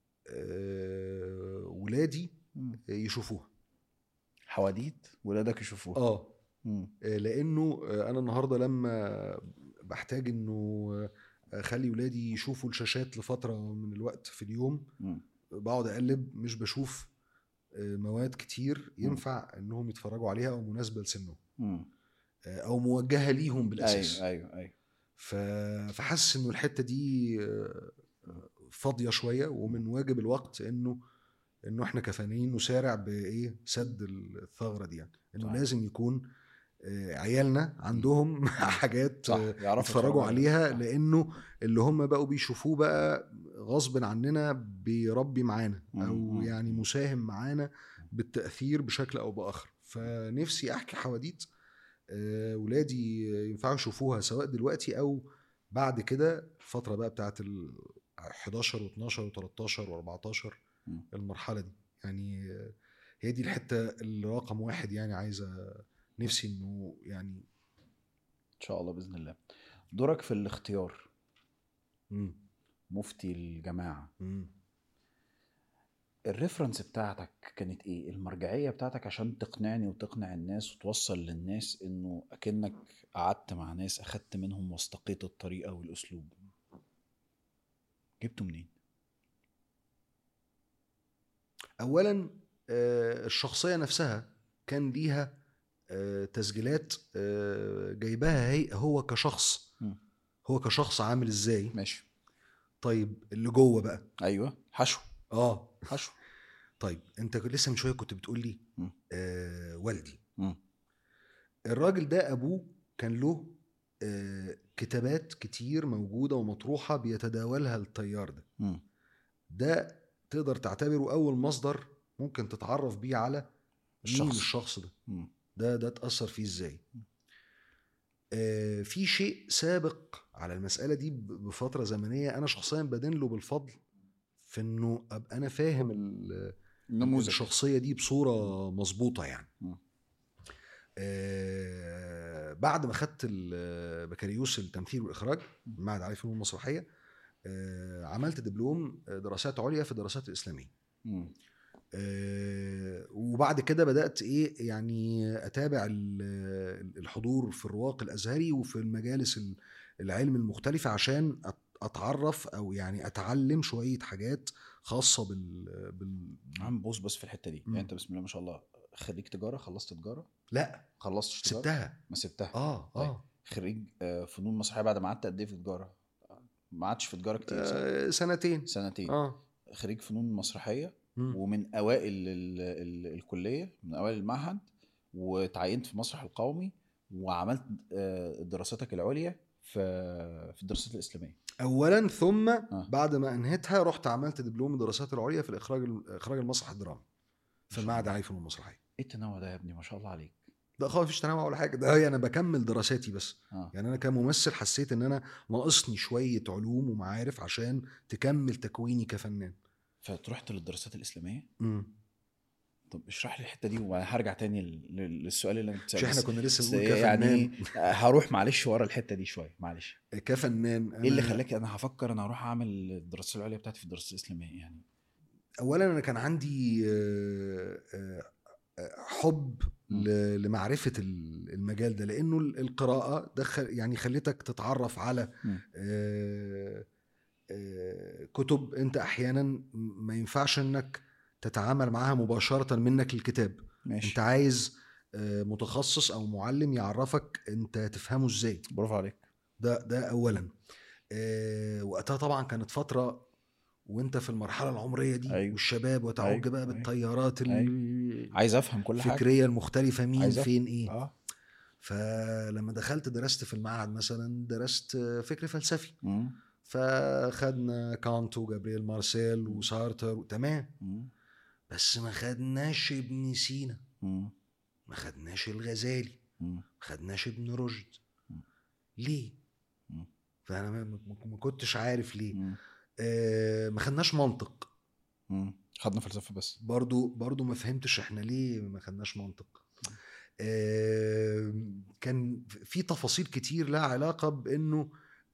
آه، ولادي يشوفوها حواديت ولادك يشوفوها اه مم. آه، لانه آه، انا النهارده لما بحتاج انه آه، اخلي ولادي يشوفوا الشاشات لفتره من الوقت في اليوم مم. بقعد اقلب مش بشوف آه، مواد كتير ينفع انهم يتفرجوا عليها او مناسبه لسنهم مم. آه، او موجهه ليهم بالاساس ايوه ايوه ايوه ف- فحاسس انه الحته دي آه، آه، فاضيه شويه ومن واجب الوقت انه انه احنا كفنانين نسارع بايه سد الثغره دي يعني انه صح. لازم يكون آه، عيالنا عندهم حاجات صح آه، يعرفوا يتفرجوا عليها صح. لانه اللي هم بقوا بيشوفوه بقى غصب عننا بيربي معانا او مم. يعني مساهم معانا بالتاثير بشكل او باخر فنفسي احكي حواديت آه، ولادي ينفعوا يشوفوها سواء دلوقتي او بعد كده الفتره بقى بتاعت ال 11 و12 و13 و14 مم. المرحله دي يعني آه، هي دي الحته اللي رقم واحد يعني عايزه نفسي انه يعني ان شاء الله باذن الله دورك في الاختيار مم. مفتي الجماعه مم. الريفرنس بتاعتك كانت ايه المرجعيه بتاعتك عشان تقنعني وتقنع الناس وتوصل للناس انه اكنك قعدت مع ناس اخدت منهم واستقيت الطريقه والاسلوب جبته منين اولا آه، الشخصيه نفسها كان ليها آه، تسجيلات آه، جايباها هي هو كشخص مم. هو كشخص عامل ازاي ماشي طيب اللي جوه بقى ايوه حشو اه حشو طيب انت لسه من شويه كنت بتقول لي مم. آه والدي مم. الراجل ده ابوه كان له آه كتابات كتير موجوده ومطروحه بيتداولها التيار ده مم. ده تقدر تعتبره اول مصدر ممكن تتعرف بيه على مين الشخص. الشخص ده مم. ده ده اتاثر فيه ازاي آه في شيء سابق على المساله دي ب- بفتره زمنيه انا شخصيا بدين له بالفضل في انه ابقى انا فاهم ال- نموذج الشخصيه دي بصوره مظبوطه يعني مم. آه بعد ما خدت البكالوريوس التمثيل والاخراج معهد عالي الفنون المسرحيه آه عملت دبلوم دراسات عليا في الدراسات الاسلاميه مم. آه، وبعد كده بدات ايه يعني اتابع ال- الحضور في الرواق الازهري وفي المجالس ال- العلم المختلفه عشان أت- اتعرف او يعني اتعلم شويه حاجات خاصه بال, بال... عم بص بس في الحته دي مم. يعني انت بسم الله ما شاء الله خريج تجاره خلصت تجاره لا خلصت تجاره سبتها ما سبتها اه طيب. اه خريج آه، فنون مسرحيه بعد ما قعدت قد ايه في تجاره ما قعدتش في تجاره كتير صح؟ آه، سنتين سنتين اه خريج فنون مسرحيه مم. ومن اوائل ال ال الكليه من اوائل المعهد وتعينت في المسرح القومي وعملت آه، دراساتك العليا في في الدراسات الاسلاميه اولا ثم آه. بعد ما انهيتها رحت عملت دبلوم الدراسات العليا في الاخراج اخراج المسرح الدرامي في شاء المعهد الله. العالي للفنون المسرحيه ايه التنوع ده يا ابني ما شاء الله عليك ده خالص مفيش تنوع ولا حاجه ده هي انا بكمل دراساتي بس اه يعني انا كممثل حسيت ان انا ناقصني شويه علوم ومعارف عشان تكمل تكويني كفنان فرحت للدراسات الاسلاميه امم طب اشرح لي الحته دي وهرجع تاني لل- للسؤال اللي انت مش احنا كنا لسه بس بنقول يعني كفنان هروح معلش ورا الحته دي شويه معلش كفنان ايه اللي أنا- خلاك انا هفكر انا هروح اعمل الدراسات العليا بتاعتي في الدراسات الاسلاميه يعني اولا انا كان عندي آه، آه، آه، حب مم. ل- لمعرفه ال- المجال ده لانه ال- القراءه دخل يعني خلتك تتعرف على مم. آه، آه، كتب انت احيانا م- ما ينفعش انك تتعامل معاها مباشره منك للكتاب ماشي انت عايز آه، متخصص او معلم يعرفك انت تفهمه ازاي برافو عليك ده ده اولا آه، وقتها طبعا كانت فتره وانت في المرحله العمريه دي أيوة. والشباب وتعج أيوة. بقى أيوة. بالتيارات عايز افهم كل حاجه الفكريه المختلفه مين عايز أفهم. فين ايه اه فلما دخلت درست في المعهد مثلا درست فكر فلسفي مم. فخدنا كانت وجابرييل مارسيل وسارتر تمام مم. بس ما خدناش ابن سينا مم. ما خدناش الغزالي مم. ما خدناش ابن رشد مم. ليه مم. فانا ما- ما ما كنتش عارف ليه مم. آه ما خدناش منطق مم. خدنا فلسفه بس برضو برضو ما فهمتش احنا ليه ما خدناش منطق آه كان في تفاصيل كتير لها علاقة بانه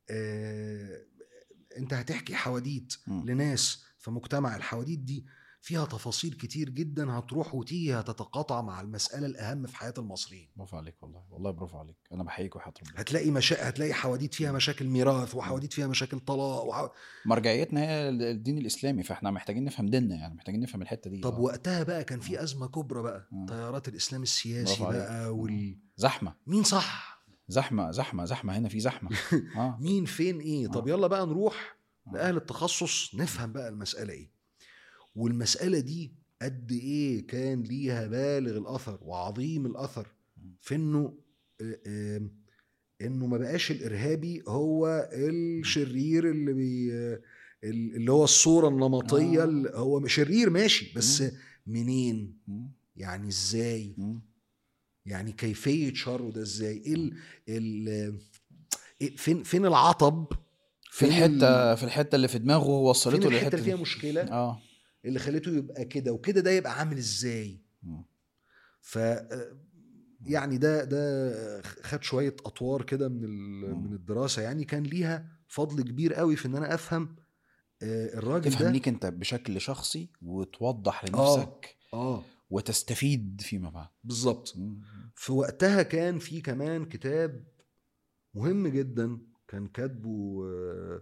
آه انت هتحكي حواديت مم. لناس في مجتمع الحواديت دي فيها تفاصيل كتير جدا هتروح وتيجي هتتقاطع مع المسألة الأهم في حياة المصريين برافو عليك والله والله برافو عليك انا بحييك وحياه ربنا هتلاقي مشا... هتلاقي حواديت فيها مشاكل ميراث وحواديت فيها مشاكل طلاق وح... مرجعيتنا هي الدين الاسلامي فاحنا محتاجين نفهم ديننا يعني محتاجين نفهم الحته دي طب آه. وقتها بقى كان في أزمة كبرى بقى مم. تيارات الإسلام السياسي برافو عليك. بقى وال... زحمه مين صح زحمه زحمه زحمه هنا في زحمه اه مين فين ايه طب آه. يلا بقى نروح آه. لاهل التخصص نفهم بقى المساله ايه والمساله دي قد ايه كان ليها بالغ الاثر وعظيم الاثر في انه آه، آه، انه ما بقاش الارهابي هو الشرير اللي بي آه، اللي هو الصوره النمطيه آه. اللي هو شرير ماشي بس مم. منين مم. يعني ازاي مم. يعني كيفيه شره ده ازاي ايه ال ال إيه- فين فين العطب في فين الحته ال- في الحته اللي في دماغه فين وصلته الحته للحته اللي فيها دي. مشكله اه اللي خليته يبقى كده وكده ده يبقى عامل ازاي مم. ف يعني ده ده خد شويه اطوار كده من ال- مم. من الدراسه يعني كان ليها فضل كبير قوي في ان انا افهم آه، الراجل تفهم ده ليك انت بشكل شخصي وتوضح آه. لنفسك اه وتستفيد فيما بعد بالظبط مم. في وقتها كان في كمان كتاب مهم جدا كان كاتبه آه،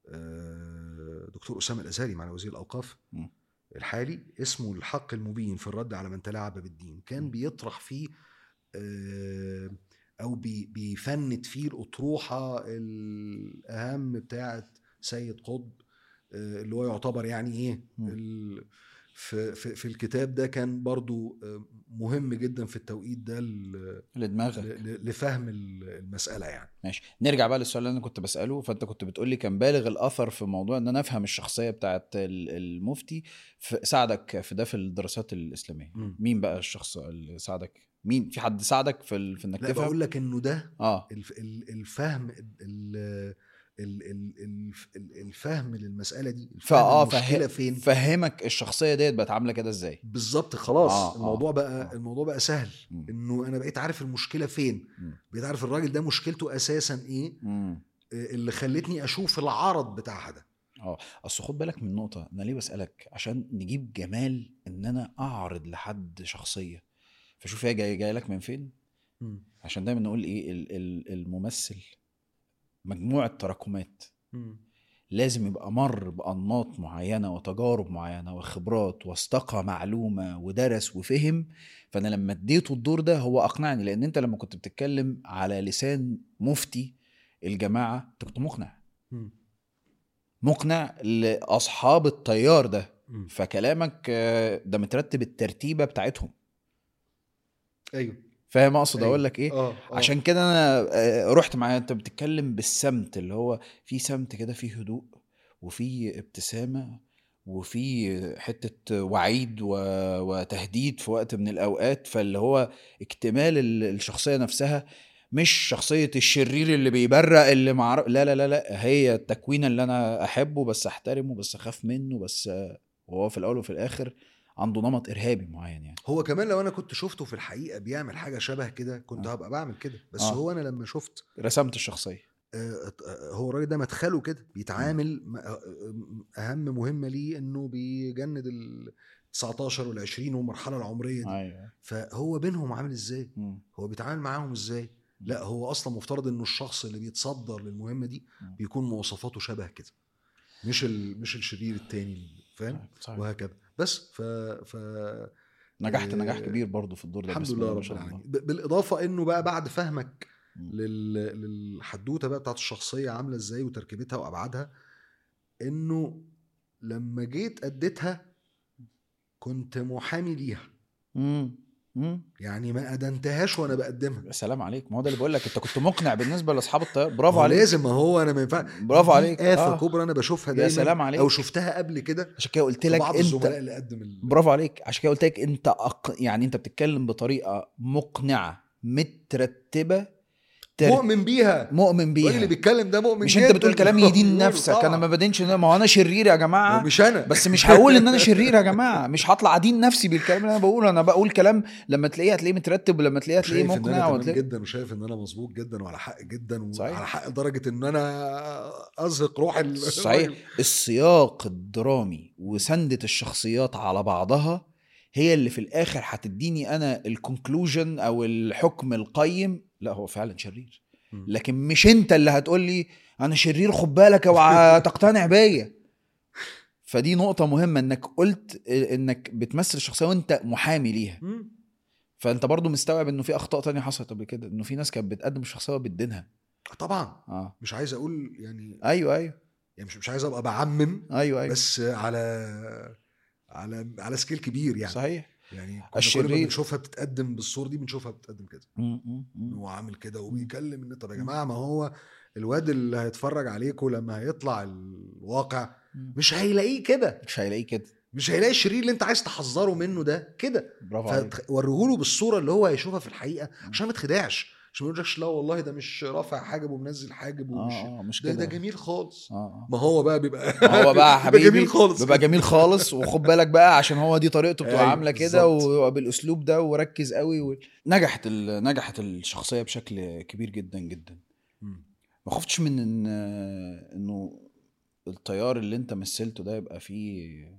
آه، دكتور اسامه الازهري مع وزير الاوقاف مم. الحالي اسمه الحق المبين في الرد على من تلاعب بالدين كان مم. بيطرح فيه آه، او بي- بيفند فيه الاطروحه الاهم بتاعه سيد قطب آه، اللي هو يعتبر يعني ايه مم. ال- في, في, في الكتاب ده كان برضو آه، مهم جدا في التوقيت ده ل- لدماغك ل- لفهم ال- المساله يعني ماشي نرجع بقى للسؤال اللي انا كنت بساله فانت كنت بتقول لي كان بالغ الاثر في موضوع ان انا افهم الشخصيه بتاعت ال- المفتي في ساعدك في ده في الدراسات الاسلاميه مم. مين بقى الشخص اللي ساعدك مين في حد ساعدك في, ال... في انك لا تفهم بقول لك انه ده اه الف- ال- الفهم ال- ال- ال- ال- الف- ال- الفهم للمساله دي الفهم فاه المشكله فه... فين فهمك الشخصيه ديت بقت عامله كده ازاي بالظبط خلاص آه، آه الموضوع آه، بقى آه. الموضوع بقى سهل مم. انه انا بقيت عارف المشكله فين مم. بقيت عارف الراجل ده مشكلته اساسا ايه مم. آه، اللي خلتني اشوف العرض بتاعها ده اه اصل خد بالك من نقطه انا ليه بسالك عشان نجيب جمال ان انا اعرض لحد شخصيه فشوف هي جاي جاي لك من فين مم. عشان دايما نقول ايه ال- ال- الممثل مجموعه تراكمات مم. لازم يبقى مر بانماط معينه وتجارب معينه وخبرات واستقى معلومه ودرس وفهم فانا لما اديته الدور ده هو اقنعني لان انت لما كنت بتتكلم على لسان مفتي الجماعه انت كنت مقنع مم. مقنع لاصحاب التيار ده مم. فكلامك آه، ده مترتب الترتيبه بتاعتهم ايوه فاهم اقصد أيوة. اقول لك ايه اه آه. عشان كده انا آه، رحت معايا انت بتتكلم بالسمت اللي هو في سمت كده فيه هدوء وفي ابتسامه وفي حته وعيد و... وتهديد في وقت من الاوقات فاللي هو اكتمال ال- الشخصيه نفسها مش شخصيه الشرير اللي بيبرق اللي معرف لا لا لا لا هي التكوين اللي انا احبه بس احترمه بس اخاف منه بس آه، وهو في الاول وفي الاخر عنده نمط ارهابي معين يعني هو كمان لو انا كنت شفته في الحقيقه بيعمل حاجه شبه كده كنت آه. هبقى بعمل كده بس آه. هو انا لما شفت رسمت الشخصيه آه، آه، هو الراجل ده مدخله كده بيتعامل م- آه، آه، اهم مهمه ليه انه بيجند ال 19 وال 20 والمرحله العمريه دي ايوه فهو بينهم عامل ازاي مم. هو بيتعامل معاهم ازاي لا هو اصلا مفترض انه الشخص اللي بيتصدر للمهمه دي مم. بيكون مواصفاته شبه كده مش ال... مش الشرير التاني فاهم صحيح. وهكذا بس ف ف نجحت نجاح آه، كبير برضه في الدور ده الحمد بسم لله الله ما رب شاء الله. العالمين ب- بالاضافه انه بقى بعد فهمك مم. لل... للحدوته بقى بتاعت الشخصيه عامله ازاي وتركيبتها وابعادها انه لما جيت اديتها كنت محامي ليها مم. مم. يعني ما ادنتهاش وانا بقدمها يا سلام عليك ما هو ده اللي بقول لك انت كنت مقنع بالنسبه لاصحاب الطيار برافو ما هو عليك لازم ما هو انا ما ينفع برافو دي عليك آفة آه. كبرى انا بشوفها يا دايما سلام عليك او شفتها قبل كده عشان كده قلت في لك بعض انت الزملاء اللي قدم ال... برافو عليك عشان كده قلت لك انت أق... يعني انت بتتكلم بطريقه مقنعه مترتبه تر... مؤمن بيها مؤمن الراجل اللي بيها بيتكلم ده مؤمن مش انت جداً بتقول كلام باللي هو يدين بيقوله. نفسك طبعاً. انا ما بدينش ما هو انا شرير يا جماعه مش انا بس مش هقول ان انا شرير يا جماعه مش هطلع ادين نفسي بالكلام اللي انا بقوله انا بقول كلام لما تلاقيه هتلاقيه مترتب ولما تلاقيه هتلاقيه شايف ان مقنع انا تمام وتلاقيه جدا وشايف ان انا مظبوط جدا وعلى حق جدا صحيح. وعلى حق لدرجه ان انا ازهق روح ال- صحيح الراجل. السياق الدرامي وسندة الشخصيات على بعضها هي اللي في الاخر هتديني انا الكونكلوجن او الحكم القيم لا هو فعلا شرير مم. لكن مش انت اللي هتقول لي انا شرير خد بالك اوعى تقتنع بيا فدي نقطة مهمة انك قلت انك بتمثل الشخصية وانت محامي ليها مم. فانت برضو مستوعب انه في اخطاء تانية حصلت قبل كده انه في ناس كانت بتقدم الشخصية وبتدينها طبعا اه مش عايز اقول يعني ايوه ايوه يعني مش مش عايز ابقى بعمم ايوه ايوه بس على على على سكيل كبير يعني صحيح يعني كنا كل الشرير- ما بنشوفها بتتقدم بالصوره دي بنشوفها بتتقدم كده م- م- م. هو عامل كده وبيكلم ان طب يا جماعه ما هو الواد اللي هيتفرج عليكم لما هيطلع الواقع مش هيلاقيه كده مش هيلاقيه كده مش هيلاقي الشرير اللي انت عايز تحذره منه ده كده برافو عليك فوريه له بالصوره اللي هو هيشوفها في الحقيقه عشان ما تخدعش عشان ما يقولكش لا والله ده مش رافع حاجب ومنزل حاجب ومش اه اه مش ده كده ده جميل خالص اه اه ما هو بقى بيبقى ما هو بقى حبيبي جميل خالص بيبقى كده. جميل خالص وخد بالك بقى عشان هو دي طريقته بتبقى أيوة، عامله كده بالظبط. وبالاسلوب ده وركز قوي و... نجحت ال... نجحت الشخصيه بشكل كبير جدا جدا مم. ما خفتش من ان انه التيار اللي انت مثلته ده يبقى فيه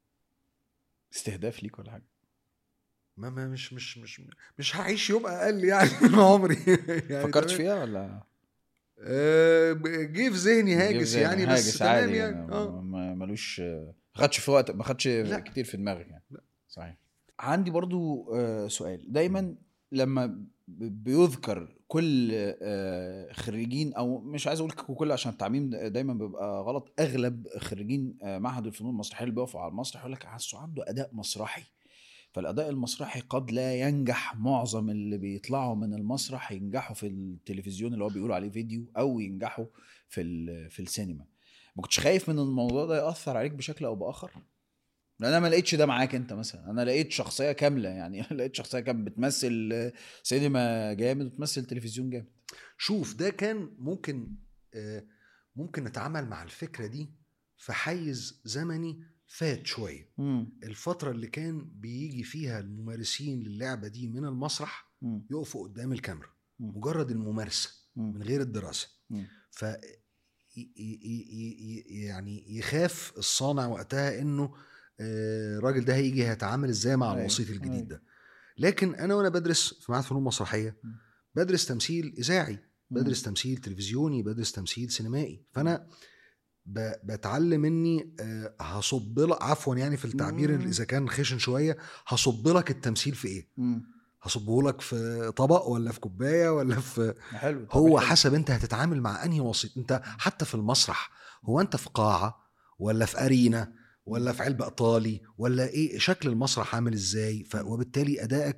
استهداف ليك ولا حاجه ما ما مش مش مش مش هعيش يوم اقل يعني من عمري يعني فكرت تمام. فيها ولا آه، جه في ذهني هاجس جه يعني هاجس بس تمام عادي يعني يعني اه ما- ملوش ما خدش في وقت ما خدش لا. كتير في دماغك يعني لا. صحيح عندي برضو آه، سؤال دايما لما ب- بيذكر كل آه، خريجين او مش عايز اقول كل عشان التعميم دايما بيبقى غلط اغلب خريجين آه، معهد الفنون المسرحيه اللي بيقفوا على المسرح يقول لك حاسه عنده اداء مسرحي فالاداء المسرحي قد لا ينجح معظم اللي بيطلعوا من المسرح ينجحوا في التلفزيون اللي هو بيقولوا عليه فيديو او ينجحوا في ال- في السينما ما كنتش خايف من الموضوع ده ياثر عليك بشكل او باخر لان انا ما لقيتش ده معاك انت مثلا انا لقيت شخصيه كامله يعني لقيت شخصيه كانت بتمثل سينما جامد وتمثل تلفزيون جامد شوف ده كان ممكن آه، ممكن نتعامل مع الفكره دي في حيز زمني فات شويه مم. الفتره اللي كان بيجي فيها الممارسين للعبه دي من المسرح مم. يقفوا قدام الكاميرا مم. مجرد الممارسه مم. من غير الدراسه مم. ف ي- ي- ي- ي- يعني يخاف الصانع وقتها انه آه، الراجل ده هيجي هيتعامل ازاي مع أيوة، الوسيط الجديد أيوة. ده لكن انا وانا بدرس في معهد فنون مسرحيه م. بدرس تمثيل اذاعي مم. بدرس تمثيل تلفزيوني بدرس تمثيل سينمائي فانا ب- بتعلم اني آه، هصب لك عفوا يعني في التعبير مم. اذا كان خشن شويه هصب لك التمثيل في ايه مم. هصبه لك في طبق ولا في كوبايه ولا في حلو طبعاً هو حلو. حسب انت هتتعامل مع انهي وسيط انت حتى في المسرح هو انت في قاعه ولا في ارينا ولا في علبه ايطالي ولا ايه شكل المسرح عامل ازاي ف... وبالتالي ادائك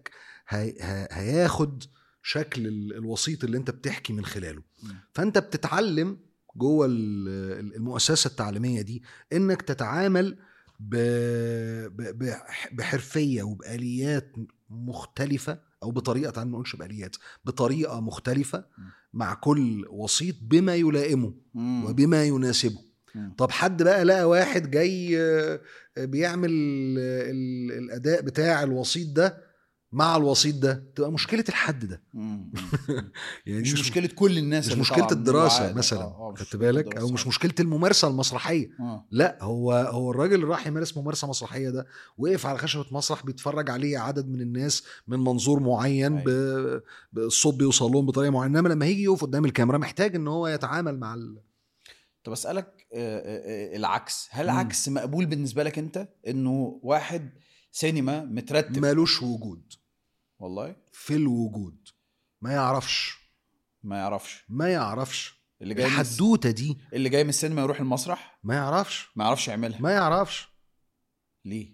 هي... ه- هياخد شكل ال- الوسيط اللي انت بتحكي من خلاله فانت بتتعلم جوه ال- ال- المؤسسه التعليميه دي انك تتعامل ب... ب... بح- بحرفيه وباليات مختلفه او بطريقه تعال ما نقولش باليات بطريقه مختلفه مع كل وسيط بما يلائمه مم. وبما يناسبه مم. طب حد بقى لقى واحد جاي آه، بيعمل آه، ال- الاداء بتاع الوسيط ده مع الوسيط ده تبقى مشكله الحد ده مم. يعني مش دي مشكله كل الناس مش اللي مشكله طالعة من الدراسه الوعاء ده. مثلا آه، آه، مش خدت مشكلة بالك او الدراسة. مش مشكله الممارسه المسرحيه آه. لا هو هو الراجل اللي راح يمارس ممارسه مسرحيه ده وقف على خشبه مسرح بيتفرج عليه عدد من الناس من منظور معين ب- بالصوت بيوصل لهم بطريقه معينه انما لما هيجي يقف قدام الكاميرا محتاج ان هو يتعامل مع ال... طب اسالك آه، آه، آه، العكس هل مم. عكس مقبول بالنسبه لك انت انه واحد سينما مترتب مالوش وجود والله في الوجود ما يعرفش ما يعرفش ما يعرفش اللي جاي من الس- الحدوته دي اللي جاي من السينما يروح المسرح ما يعرفش ما يعرفش يعملها ما يعرفش ليه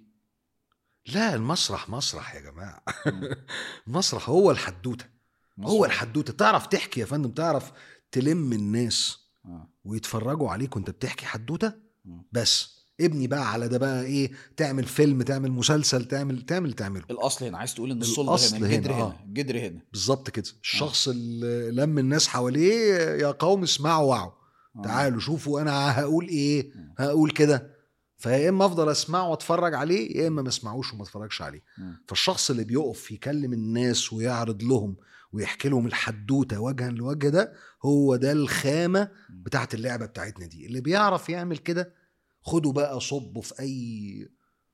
لا المسرح مسرح يا جماعه مم. المسرح هو الحدوته هو مسرح. الحدوته تعرف تحكي يا فندم تعرف تلم الناس آه. ويتفرجوا عليك وانت بتحكي حدوته مم. بس ابني بقى على ده بقى ايه تعمل فيلم تعمل مسلسل تعمل تعمل تعمله الاصل هنا عايز تقول ان الصلب الأصل هنا هنا، الجدر هنا آه. الجدر هنا بالظبط كده الشخص اللي لم الناس حواليه يا قوم اسمعوا وعوا آه. تعالوا شوفوا انا هقول ايه مم. هقول كده فيا اما افضل اسمعه واتفرج عليه يا اما ما اسمعوش وما اتفرجش عليه مم. فالشخص اللي بيقف يكلم الناس ويعرض لهم ويحكي لهم الحدوته وجها لوجه ده هو ده الخامه بتاعت اللعبه بتاعتنا دي اللي بيعرف يعمل كده خده بقى صبه في اي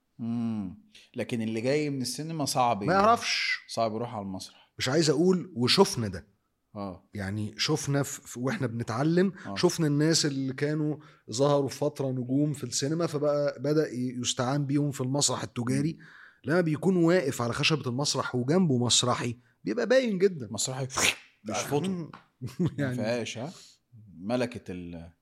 مم. لكن اللي جاي من السينما صعب ما يعرفش صعب يروح على المسرح مش عايز اقول وشفنا ده اه يعني شفنا في في- واحنا بنتعلم آه. شفنا الناس اللي كانوا ظهروا في فتره نجوم في السينما فبقى بدا ي- يستعان بيهم في المسرح التجاري لما بيكون واقف على خشبه المسرح وجنبه مسرحي بيبقى باين جدا مسرحي بيشفطوا ما يعني فيهاش ها ملكه ال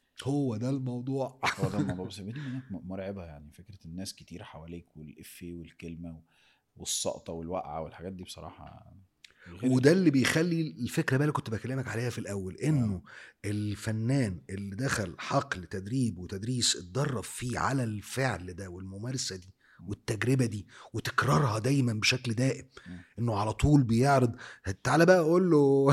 هو ده الموضوع هو ده الموضوع بس دي هناك مرعبه يعني فكره الناس كتير حواليك والافيه والكلمه والسقطه والوقعه والحاجات دي بصراحه غير وده اللي بيخلي الفكره بقى اللي كنت بكلمك عليها في الاول انه الفنان اللي دخل حقل تدريب وتدريس اتدرب فيه على الفعل ده والممارسه دي والتجربه دي وتكرارها دايما بشكل دائم مم. انه على طول بيعرض تعالى بقى اقول له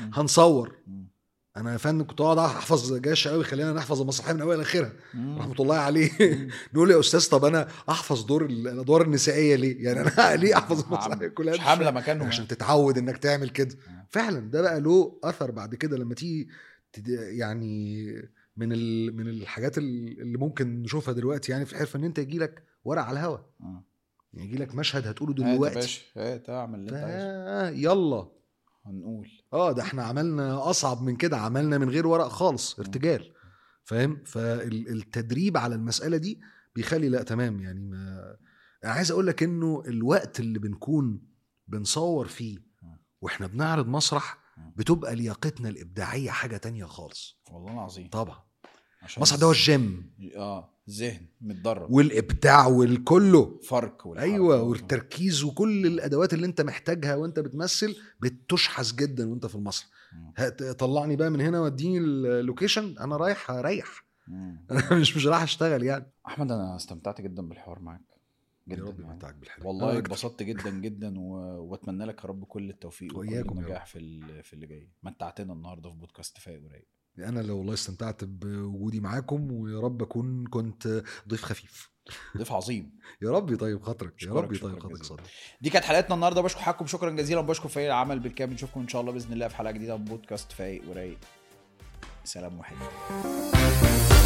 هنصور مم. انا يا فندم كنت اقعد احفظ جاش قوي خلينا نحفظ المسرحيه من اولها لاخرها مم. رحمه الله عليه مم. نقول يا استاذ طب انا احفظ دور ال- الادوار النسائيه ليه؟ يعني انا ليه احفظ عم- المسرحيه كلها مش مش حامله فاهم. مكانهم عشان تتعود انك تعمل كده آه. فعلا ده بقى له اثر بعد كده لما تيجي تد- يعني من ال... من الحاجات ال- اللي ممكن نشوفها دلوقتي يعني في الحرفه ان انت يجي لك ورق على الهوا آه. يعني يجي لك مشهد هتقوله هات يا دلوقتي باشا هات اعمل اللي انت عايزه فا- يلا هنقول اه ده احنا عملنا اصعب من كده عملنا من غير ورق خالص ارتجال فاهم فالتدريب على المساله دي بيخلي لا تمام يعني ما انا عايز اقول لك انه الوقت اللي بنكون بنصور فيه واحنا بنعرض مسرح بتبقى لياقتنا الابداعيه حاجه تانية خالص والله العظيم طبعا عشان المسرح ده هو الجيم اه ذهن متدرب والابداع والكله فرق والحركة ايوه وال- والتركيز وكل الادوات اللي انت محتاجها وانت بتمثل بتشحذ جدا وانت في المسرح مم. هات- طلعني بقى من هنا واديني اللوكيشن انا رايح اريح مم. انا مش مش رايح اشتغل يعني احمد انا استمتعت جدا بالحوار معاك يا جدا رب يعني. يمتعك بالحلو والله أنا أكتر. اتبسطت جدا جدا و... واتمنى لك يا رب كل التوفيق وكل وإياكم يا النجاح في ال... في اللي جاي متعتنا النهارده في بودكاست فايق ورايق انا لو والله استمتعت بوجودي معاكم ويا رب اكون كنت ضيف خفيف ضيف عظيم يا رب يطيب خاطرك يا أشكرك رب شكراً يطيب خاطرك جزيلاً. صدق دي كانت حلقتنا النهارده بشكر حضراتكم شكرا جزيلا وبشكر فريق العمل بالكامل نشوفكم ان شاء الله باذن الله في حلقه جديده من بودكاست فايق ورايق سلام وحيد